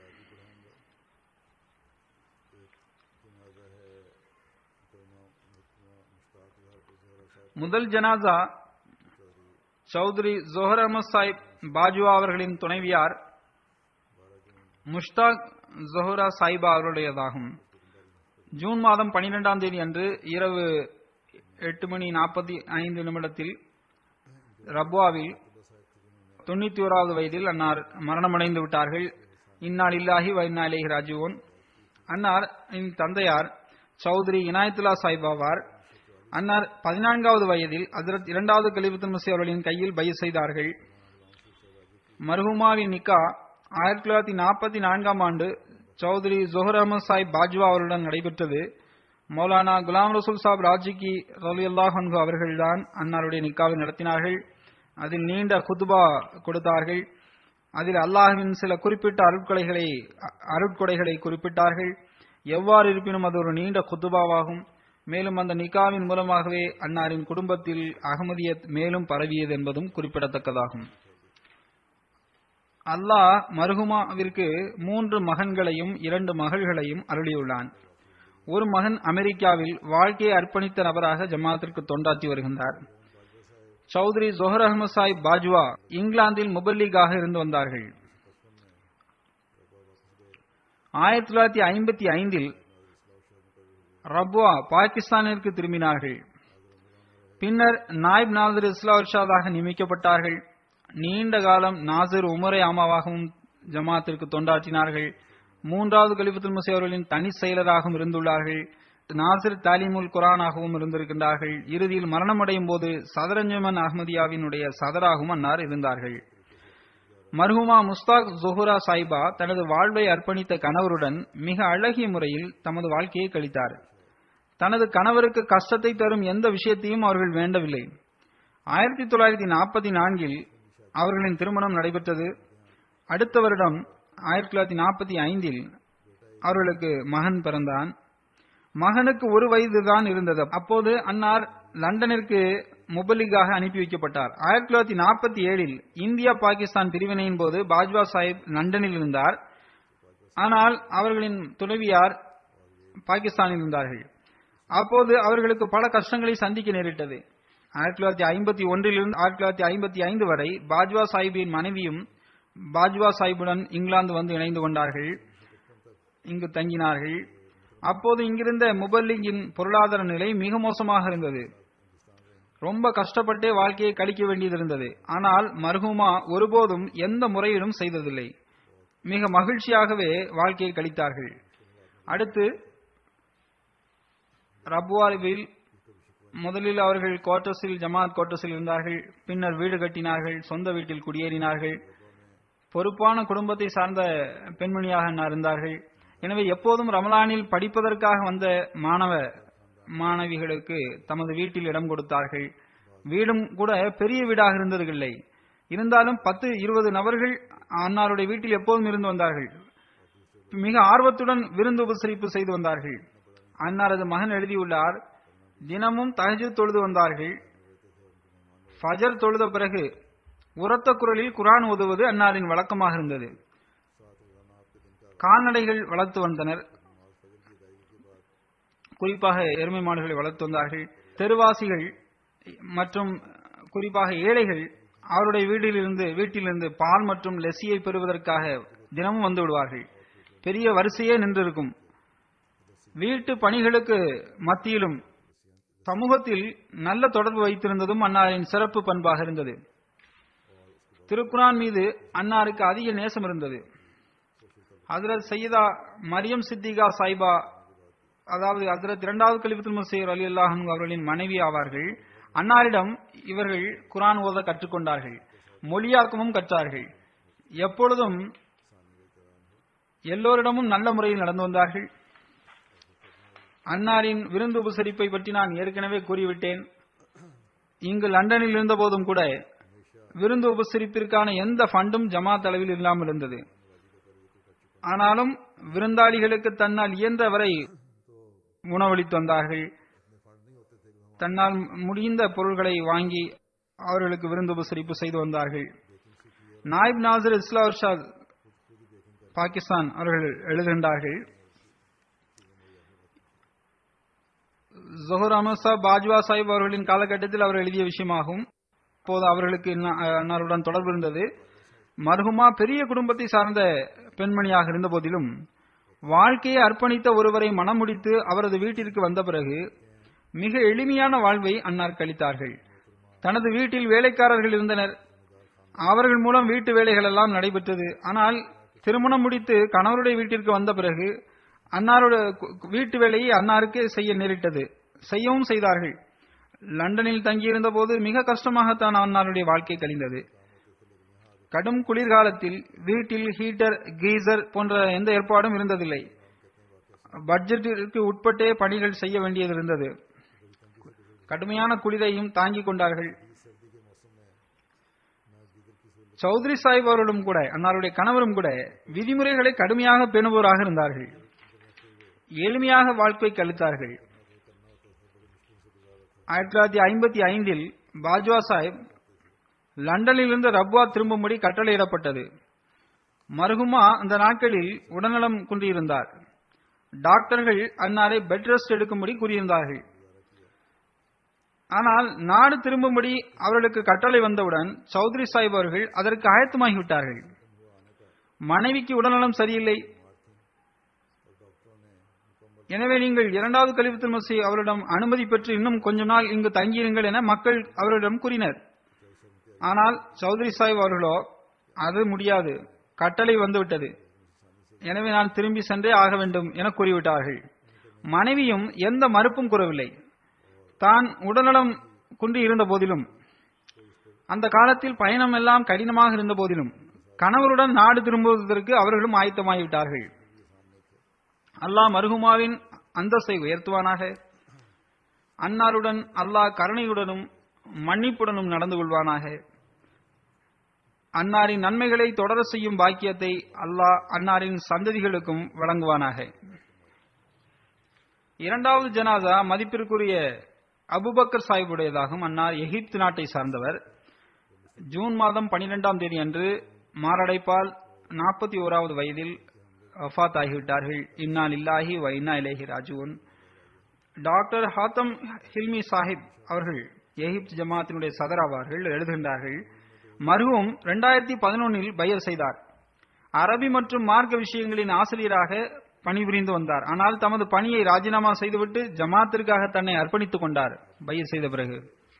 முதல் ஜனாசா சௌத்ரி ஜோஹர் அஹமத் சாஹிப் பாஜுவா அவர்களின் துணைவியார் முஷ்தாக் ஜொஹரா சாயிபா அவருடையதாகும் ஜூன் மாதம் பனிரெண்டாம் தேதி அன்று இரவு எட்டு மணி நாற்பத்தி ஐந்து நிமிடத்தில் ரப்வாவில் தொண்ணூத்தி ஓராவது வயதில் அன்னார் மரணமடைந்து விட்டார்கள் இந்நாள் இல்லாஹி வைநாளிகி ராஜுவோன் அன்னார் இன் தந்தையார் சௌத்ரி இனாயத்துல்லா சாஹிப் ஆவார் அன்னார் பதினான்காவது வயதில் ஹஜரத் இரண்டாவது கலிபுத்தன் மசி அவர்களின் கையில் பயிர் செய்தார்கள் மர்ஹூமாவின் நிக்கா ஆயிரத்தி தொள்ளாயிரத்தி நாற்பத்தி நான்காம் ஆண்டு சௌத்ரி ஜொஹர் அஹமத் சாஹிப் பாஜ்வா அவருடன் நடைபெற்றது மௌலானா குலாம் ரசூல் சாப் ராஜிக்கு ரலியல்லாஹு அன்ஹு அவர்கள்தான் அன்னாருடைய நிக்காவை நடத்தினார்கள் அதில் நீண்ட குதுபா கொடுத்தார்கள் அதில் அல்லாஹ்வின் சில குறிப்பிட்ட அருட்கொடைகளை அ- அருட்கொடைகளை குறிப்பிட்டார்கள் எவ்வாறு இருப்பினும் அது ஒரு நீண்ட குத்துபாவாகும் மேலும் அந்த நிக்காவின் மூலமாகவே அன்னாரின் குடும்பத்தில் அகமதியத் மேலும் பரவியது என்பதும் குறிப்பிடத்தக்கதாகும் அல்லாஹ் மருகுமாவிற்கு மூன்று மகன்களையும் இரண்டு மகள்களையும் அருளியுள்ளான் ஒரு மகன் அமெரிக்காவில் வாழ்க்கையை அர்ப்பணித்த நபராக ஜமாத்திற்கு தொண்டாற்றி வருகின்றார் சௌத்ரி ஜொஹர் அஹமது சாஹிப் பாஜ்வா இங்கிலாந்தில் முபல்லீகாக இருந்து வந்தார்கள் ஆயிரத்தி தொள்ளாயிரத்தி ஐம்பத்தி ஐந்தில் ரப்வா பாகிஸ்தானிற்கு திரும்பினார்கள் பின்னர் நாயிப் நாசர் இஸ்லா இர்ஷாதாக நியமிக்கப்பட்டார்கள் நீண்ட காலம் நாசர் உமரை ஆமாவாகவும் ஜமாத்திற்கு தொண்டாற்றினார்கள் மூன்றாவது கலிபத்துல் முசி அவர்களின் தனி செயலராகவும் இருந்துள்ளார்கள் நாசிர் தாலிமுல் குரானாகவும் இருந்திருக்கின்றார்கள் இறுதியில் மரணமடையும் போது சதரஞ்சமன் அஹ்மதியாவினுடைய சதராகவும் அன்னார் இருந்தார்கள் மர்ஹூமா முஸ்தாக் ஜொஹுரா சாயிபா தனது வாழ்வை அர்ப்பணித்த கணவருடன் மிக அழகிய முறையில் தமது வாழ்க்கையை கழித்தார் தனது கணவருக்கு கஷ்டத்தை தரும் எந்த விஷயத்தையும் அவர்கள் வேண்டவில்லை ஆயிரத்தி தொள்ளாயிரத்தி நாற்பத்தி நான்கில் அவர்களின் திருமணம் நடைபெற்றது அடுத்த வருடம் ஆயிரத்தி தொள்ளாயிரத்தி நாற்பத்தி ஐந்தில் அவர்களுக்கு மகன் பிறந்தான் மகனுக்கு ஒரு வயதுதான் இருந்தது அப்போது அன்னார் லண்டனிற்கு முபல்லிகாக அனுப்பி வைக்கப்பட்டார் ஆயிரத்தி தொள்ளாயிரத்தி நாற்பத்தி ஏழில் இந்தியா பாகிஸ்தான் பிரிவினையின் போது பாஜ்வா சாஹிப் லண்டனில் இருந்தார் ஆனால் அவர்களின் துணைவியார் பாகிஸ்தானில் இருந்தார்கள் அப்போது அவர்களுக்கு பல கஷ்டங்களை சந்திக்க நேரிட்டது ஆயிரத்தி தொள்ளாயிரத்தி ஐம்பத்தி ஒன்றிலிருந்து ஆயிரத்தி தொள்ளாயிரத்தி ஐம்பத்தி ஐந்து வரை பாஜ்வா சாஹிப்பின் மனைவியும் பாஜ்வா சாஹிப்புடன் இங்கிலாந்து வந்து இணைந்து கொண்டார்கள் இங்கு தங்கினார்கள் அப்போது இங்கிருந்த முபல்லிங்கின் பொருளாதார நிலை மிக மோசமாக இருந்தது ரொம்ப கஷ்டப்பட்டே வாழ்க்கையை கழிக்க வேண்டியது இருந்தது ஆனால் மர்ஹூமா ஒருபோதும் எந்த முறையிலும் செய்ததில்லை மிக மகிழ்ச்சியாகவே வாழ்க்கையை கழித்தார்கள் அடுத்து ரப்வாவில் முதலில் அவர்கள் கோட்டஸில் ஜமாத் கோட்டஸில் இருந்தார்கள் பின்னர் வீடு கட்டினார்கள் சொந்த வீட்டில் குடியேறினார்கள் பொறுப்பான குடும்பத்தை சார்ந்த பெண்மணியாக அன்னார் இருந்தார்கள் எனவே எப்போதும் ரமலானில் படிப்பதற்காக வந்த மாணவ மாணவிகளுக்கு தமது வீட்டில் இடம் கொடுத்தார்கள் வீடும் கூட பெரிய வீடாக இருந்ததில்லை இருந்தாலும் பத்து இருபது நபர்கள் அன்னாருடைய வீட்டில் எப்போதும் இருந்து வந்தார்கள் மிக ஆர்வத்துடன் விருந்து உபசரிப்பு செய்து வந்தார்கள் அன்னாரது மகன் எழுதியுள்ளார் தினமும் தஹஜு தொழுது வந்தார்கள் ஃபஜர் தொழுத பிறகு உரத்த குரலில் குரான் ஓதுவது அன்னாரின் வழக்கமாக இருந்தது கால்நடைகள் வளர்த்து வந்தனர் குறிப்பாக எருமை மாடுகளை வளர்த்து வந்தார்கள் தெருவாசிகள் மற்றும் குறிப்பாக ஏழைகள் அவருடைய வீட்டிலிருந்து வீட்டிலிருந்து பால் மற்றும் லெசியை பெறுவதற்காக தினமும் வந்து விடுவார்கள் பெரிய வரிசையே நின்றிருக்கும் வீட்டு பணிகளுக்கு மத்தியிலும் சமூகத்தில் நல்ல தொடர்பு வைத்திருந்ததும் அன்னாரின் சிறப்பு பண்பாக இருந்தது திருக்குரான் மீது அன்னாருக்கு அதிக நேசம் இருந்தது ஹசரத் சையதா மரியம் சித்திகா சாய்பா அதாவது ஹசரத் இரண்டாவது கலிபத்துல் முசைர் அலி அல்லாஹன் அவர்களின் மனைவி ஆவார்கள் அன்னாரிடம் இவர்கள் குரான் ஓத கற்றுக்கொண்டார்கள் மொழியாக்கமும் கற்றார்கள் எப்பொழுதும் எல்லோரிடமும் நல்ல முறையில் நடந்து வந்தார்கள் அன்னாரின் விருந்து உபசரிப்பை பற்றி நான் ஏற்கனவே கூறிவிட்டேன் இங்கு லண்டனில் இருந்த போதும் கூட விருந்து உபசரிப்பிற்கான எந்த ஃபண்டும் ஜமாத் அளவில் இல்லாமல் இருந்தது ஆனாலும் விருந்தாளிகளுக்கு தன்னால் இயன்ற வரை உணவளித்து வந்தார்கள் தன்னால் முடிந்த பொருள்களை வாங்கி அவர்களுக்கு விருந்து உபசரிப்பு செய்து வந்தார்கள் நாயிப் நாசர் இஸ்லா இர்ஷாத் பாகிஸ்தான் அவர்கள் எழுதுகின்றார்கள் ஜொஹர் அஹமத் சாப் பாஜ்வா சாஹிப் அவர்களின் காலகட்டத்தில் அவர் எழுதிய விஷயமாகும் அப்போது அவர்களுக்கு அன்னாருடன் தொடர்பு இருந்தது மர்ஹுமா பெரிய குடும்பத்தை சார்ந்த பெண்மணியாக இருந்த போதிலும் வாழ்க்கையை அர்ப்பணித்த ஒருவரை மணமுடித்து அவரது வீட்டிற்கு வந்த பிறகு மிக எளிமையான வாழ்வை அன்னார் கழித்தார்கள் தனது வீட்டில் வேலைக்காரர்கள் இருந்தனர் அவர்கள் மூலம் வீட்டு வேலைகள் எல்லாம் நடைபெற்றது ஆனால் திருமணம் முடித்து கணவருடைய வீட்டிற்கு வந்த பிறகு அன்னாருடைய வீட்டு வேலையை அன்னாருக்கு செய்ய நேரிட்டது செய்யவும் செய்தார்கள் லண்டனில் தங்கியிருந்த போது மிக கஷ்டமாகத்தான் அன்னாருடைய வாழ்க்கை கழிந்தது கடும் குளிர்காலத்தில் வீட்டில் ஹீட்டர் கீசர் போன்ற எந்த ஏற்பாடும் இருந்ததில்லை பட்ஜெட்டிற்கு உட்பட்டே பணிகள் செய்ய வேண்டியது இருந்தது கடுமையான குளிரையும் தாங்கிக் கொண்டார்கள் சௌத்ரி சாஹிப் அவர்களும் கூட அன்னாருடைய கணவரும் கூட விதிமுறைகளை கடுமையாக பேணுபவராக இருந்தார்கள் எளிமையாக வாழ்க்கை கழித்தார்கள் ஆயிரத்தி தொள்ளாயிரத்தி ஐம்பத்தி ஐந்தில் பாஜ்வா சாஹிப் லண்டனிலிருந்து ரப்வா திரும்பும்படி கட்டளையிடப்பட்டது மருகுமா அந்த நாட்களில் உடல்நலம் குன்றியிருந்தார் டாக்டர்கள் அன்னாரை பெட் ரெஸ்ட் எடுக்கும்படி கூறியிருந்தார்கள் ஆனால் நாடு திரும்பும்படி அவர்களுக்கு கட்டளை வந்தவுடன் சௌத்ரி சாஹிப் அவர்கள் அதற்கு ஆயத்தமாகிவிட்டார்கள் மனைவிக்கு உடல்நலம் சரியில்லை எனவே நீங்கள் இரண்டாவது கலிபத்துல் மசி அவரிடம் அனுமதி பெற்று இன்னும் கொஞ்ச நாள் இங்கு தங்கியிருங்கள் என மக்கள் அவரிடம் கூறினர் ஆனால் சௌத்ரி சாஹிப் அவர்களோ அது முடியாது கட்டளை வந்துவிட்டது எனவே நான் திரும்பி சென்றே ஆக வேண்டும் என கூறிவிட்டார்கள் மனைவியும் எந்த மறுப்பும் கூறவில்லை தான் உடல்நலம் குன்றி இருந்த போதிலும் அந்த காலத்தில் பயணம் எல்லாம் கடினமாக இருந்த போதிலும் கணவருடன் நாடு திரும்புவதற்கு அவர்களும் ஆயத்தமாகிவிட்டார்கள் அல்லாஹ் மருகுமாவின் அந்தஸ்தை உயர்த்துவானாக அன்னாருடன் அல்லாஹ் கருணையுடனும் மன்னிப்புடனும் நடந்து கொள்வானாக அன்னாரின் நன்மைகளை தொடர செய்யும் பாக்கியத்தை அல்லாஹ் அன்னாரின் சந்ததிகளுக்கும் வழங்குவானாக இரண்டாவது ஜனாதா மதிப்பிற்குரிய அபுபக்கர் சாஹிபுடையதாகும் அன்னார் எகிப்து நாட்டை சார்ந்தவர் ஜூன் மாதம் பனிரெண்டாம் தேதி அன்று மாரடைப்பால் நாற்பத்தி ஓராவது வயதில் வஃத் ஆகிவிட்டார்கள் இன்னா இல்லாஹி வ இன்னா இலேஹி ராஜுவன் டாக்டர் ஹாத்தம் ஹில்மி சாஹிப் அவர்கள் எகிப்து ஜமாத்தினுடைய சதர் ஆவார்கள் எழுதுகின்றார்கள் மருவும் இரண்டாயிரத்தி பதினொன்னில் பையர் செய்தார் அரபி மற்றும் மார்க்க விஷயங்களின் ஆசிரியராக பணிபுரிந்து வந்தார் ஆனால் தமது பணியை ராஜினாமா செய்துவிட்டு ஜமாத்திற்காக தன்னை அர்ப்பணித்துக் கொண்டார் பையர் செய்த பிறகு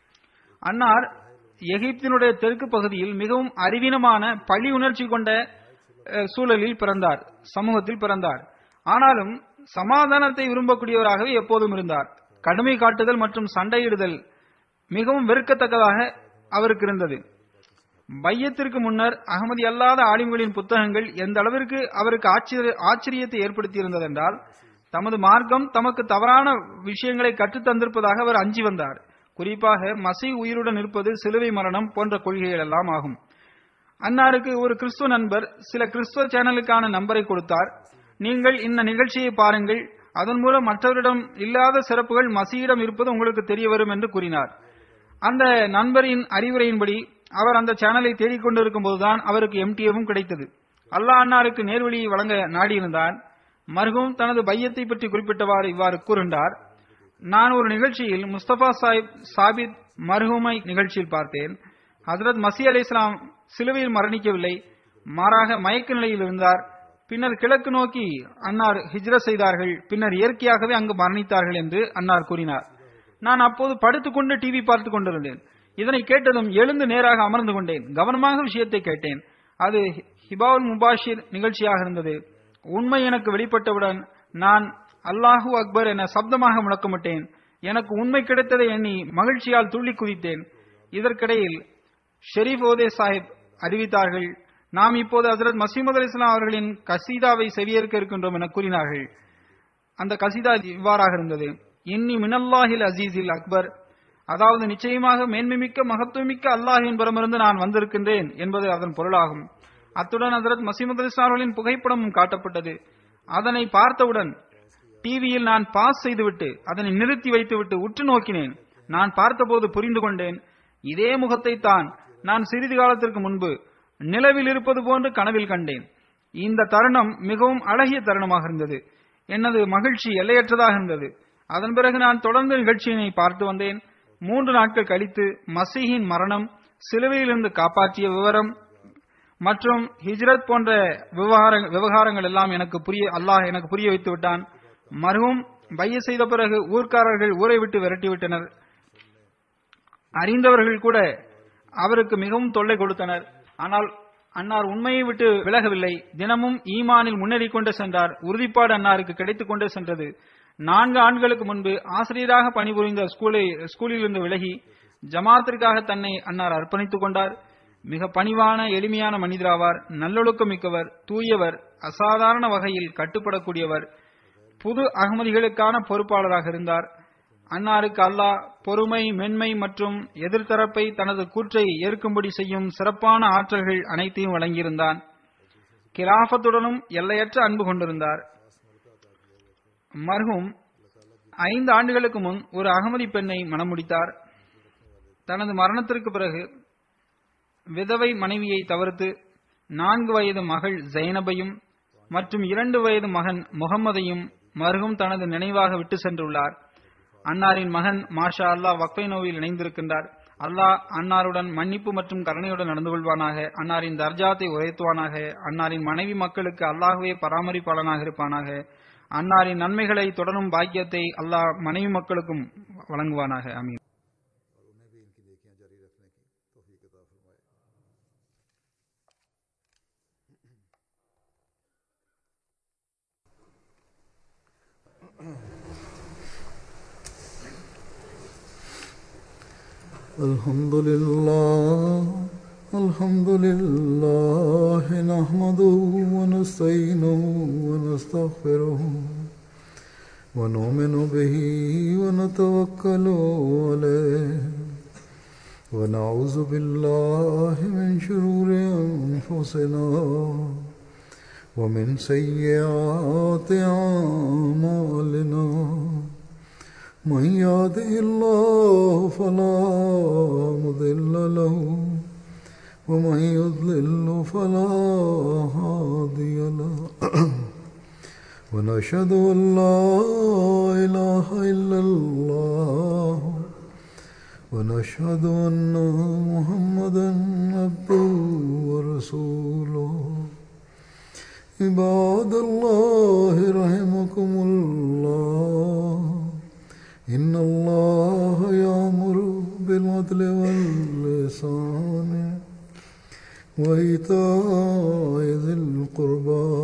அன்னார் எகிப்தினுடைய தெற்கு பகுதியில் மிகவும் அறிவீனமான பழி உணர்ச்சி கொண்ட அஹ், சூழலில் பிறந்தார் சமூகத்தில் பிறந்தார் ஆனாலும் சமாதானத்தை விரும்பக்கூடியவராகவே எப்போதும் இருந்தார் கடுமை காட்டுதல் மற்றும் சண்டையிடுதல் மிகவும் வெறுக்கத்தக்கதாக அவருக்கு இருந்தது பையத்திற்கு முன்னர் அகமதி அல்லாத ஆலிம்களின் புத்தகங்கள் எந்த அளவிற்கு அவருக்கு ஆச்சரிய- ஆச்சரியத்தை ஏற்படுத்தியிருந்தது என்றால் தமது மார்க்கம் தமக்கு தவறான விஷயங்களை கற்றுத் தந்திருப்பதாக அவர் அஞ்சி வந்தார் குறிப்பாக மசி உயிருடன் இருப்பது சிலுவை மரணம் போன்ற கொள்கைகள் எல்லாம் ஆகும் அன்னாருக்கு ஒரு கிறிஸ்துவ நண்பர் சில கிறிஸ்துவ சேனலுக்கான நம்பரை கொடுத்தார் நீங்கள் இந்த நிகழ்ச்சியை பாருங்கள் அதன் மூலம் மற்றவரிடம் இல்லாத சிறப்புகள் மசியிடம் இருப்பது உங்களுக்கு தெரிய வரும் என்று கூறினார் அந்த நண்பரின் அறிவுரையின்படி அவர் அந்த சேனலை தேடிக் கொண்டிருக்கும் போதுதான் அவருக்கு எம்டிஎவும் கிடைத்தது அல்லாஹ் அன்னாருக்கு நேர்வழியை வழங்க நாடியிருந்தான் மருகும் தனது பையத்தை பற்றி குறிப்பிட்டவாறு இவ்வாறு கூறுகின்றார் நான் ஒரு நிகழ்ச்சியில் முஸ்தபா சாஹிப் சாபித் மர்ஹூமை நிகழ்ச்சியில் பார்த்தேன் ஹசரத் மசி அலி இஸ்லாம் சிலுவையில் மரணிக்கவில்லை மாறாக மயக்க நிலையில் இருந்தார் பின்னர் கிழக்கு நோக்கி அன்னார் ஹிஜ்ரத் செய்தார்கள் பின்னர் இயற்கையாகவே அங்கு மரணித்தார்கள் என்று அன்னார் கூறினார் நான் அப்போது படுத்துக்கொண்டு டிவி பார்த்துக் கொண்டிருந்தேன் இதனை கேட்டதும் எழுந்து நேராக அமர்ந்து கொண்டேன் கவனமாக விஷயத்தை கேட்டேன் அது ஹிபாவுல் முபாஷிர் நிகழ்ச்சியாக இருந்தது உண்மை எனக்கு வெளிப்பட்டவுடன் நான் அல்லாஹு அக்பர் என சப்தமாக முழக்கமிட்டேன் எனக்கு உண்மை கிடைத்ததை எண்ணி மகிழ்ச்சியால் துள்ளி குதித்தேன் இதற்கிடையில் ஷெரீப் ஓதே சாஹிப் அறிவித்தார்கள் நாம் இப்போது ஹசரத் மசீமது அலி இஸ்லாம் அவர்களின் கசீதாவை செவியேற்க இருக்கின்றோம் என கூறினார்கள் அந்த கசீதா இவ்வாறாக இருந்தது இன்னி மினல்லாஹில் அசீஸில் அக்பர் அதாவது நிச்சயமாக மேன்மைமிக்க மகத்துவமிக்க அல்லாஹின் புறமிருந்து நான் வந்திருக்கின்றேன் என்பது அதன் பொருளாகும் அத்துடன் ஹசரத் மசீமது அலி இஸ்லாம் அவர்களின் புகைப்படமும் காட்டப்பட்டது அதனை பார்த்தவுடன் டிவியில் நான் பாஸ் செய்துவிட்டு அதனை நிறுத்தி வைத்துவிட்டு உற்று நோக்கினேன் நான் பார்த்தபோது புரிந்து கொண்டேன் இதே முகத்தை தான் நான் சிறிது காலத்திற்கு முன்பு நிலவில் இருப்பது போன்று கனவில் கண்டேன் இந்த தருணம் மிகவும் அழகிய தருணமாக இருந்தது எனது மகிழ்ச்சி எல்லையற்றதாக இருந்தது அதன் பிறகு நான் தொடர்ந்து நிகழ்ச்சியினை பார்த்து வந்தேன் மூன்று நாட்கள் கழித்து மசீஹின் மரணம் சிலுவையிலிருந்து காப்பாற்றிய விவரம் மற்றும் ஹிஜ்ரத் போன்ற விவகார- விவகாரங்கள் எல்லாம் எனக்கு புரிய அல்லாஹ் எனக்கு புரிய வைத்து விட்டான் மருவும் பைய செய்த பிறகு ஊர்க்காரர்கள் ஊரை விட்டு விரட்டிவிட்டனர் அறிந்தவர்கள் கூட அவருக்கு மிகவும் தொல்லை கொடுத்தனர் ஆனால் அன்னார் உண்மையை விட்டு விலகவில்லை தினமும் ஈமானில் முன்னேறிக் கொண்டே சென்றார் உறுதிப்பாடு அன்னாருக்கு கிடைத்துக் கொண்டே சென்றது நான்கு ஆண்டுகளுக்கு முன்பு ஆசிரியராக பணிபுரிந்த ஸ்கூலை ஸ்கூலில் இருந்து விலகி ஜமாத்திற்காக தன்னை அன்னார் அர்ப்பணித்துக் கொண்டார் மிக பணிவான எளிமையான மனிதராவார் நல்லொழுக்கம் மிக்கவர் தூயவர் அசாதாரண வகையில் கட்டுப்படக்கூடியவர் புது அகமதிகளுக்கான பொறுப்பாளராக இருந்தார் அன்னாருக்கு அல்லாஹ் பொறுமை மென்மை மற்றும் எதிர்த்தரப்பை தனது கூற்றை ஏற்கும்படி செய்யும் சிறப்பான ஆற்றல்கள் அனைத்தையும் வழங்கியிருந்தான் கிராஃபத்துடனும் எல்லையற்ற அன்பு கொண்டிருந்தார் மர்ஹூம் ஐந்து ஆண்டுகளுக்கு முன் ஒரு அகமதி பெண்ணை மணமுடித்தார் தனது மரணத்திற்கு பிறகு விதவை மனைவியை தவிர்த்து நான்கு வயது மகள் ஜைனபையும் மற்றும் இரண்டு வயது மகன் முகம்மதையும் மருகும் தனது நினைவாக விட்டு சென்றுள்ளார் அன்னாரின் மகன் மாஷா அல்லாஹ் வக்ஃபை நோவில் இணைந்திருக்கின்றார் அல்லாஹ் அன்னாருடன் மன்னிப்பு மற்றும் கருணையுடன் நடந்து கொள்வானாக அன்னாரின் தர்ஜாத்தை உயர்த்துவானாக அன்னாரின் மனைவி மக்களுக்கு அல்லாஹுவே பராமரிப்பாளனாக இருப்பானாக அன்னாரின் நன்மைகளை தொடரும் பாக்கியத்தை அல்லாஹ் மனைவி மக்களுக்கும் வழங்குவானாக அமீன் और उन्हें भी इनकी नेकियां जारी रखने की तौफीक अता फरमाए الحمد لله الحمد لله نحمده ونستعينه ونستغفره ونؤمن به ونتوكل عليه ونعوذ بالله من شرور أنفسنا ومن سيئات أعمالنا من يهده الله فلا مضل له ومن يضلل فلا هادي له ونشهد أن لا إله إلا الله ونشهد أن محمدا عبده ورسوله عباد الله رحمكم الله إن الله يأمر بالعدل واللسان وإيتاء ذي القربى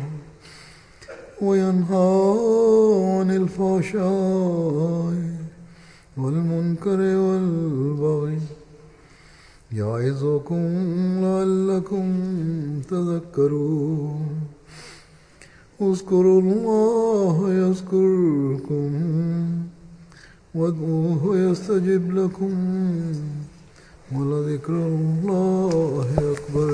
وينهى عن الفحشاء والمنكر والبغي يعظكم لعلكم تذكرون اذكروا الله يذكركم وادعوه يستجب لكم ولذكر الله أكبر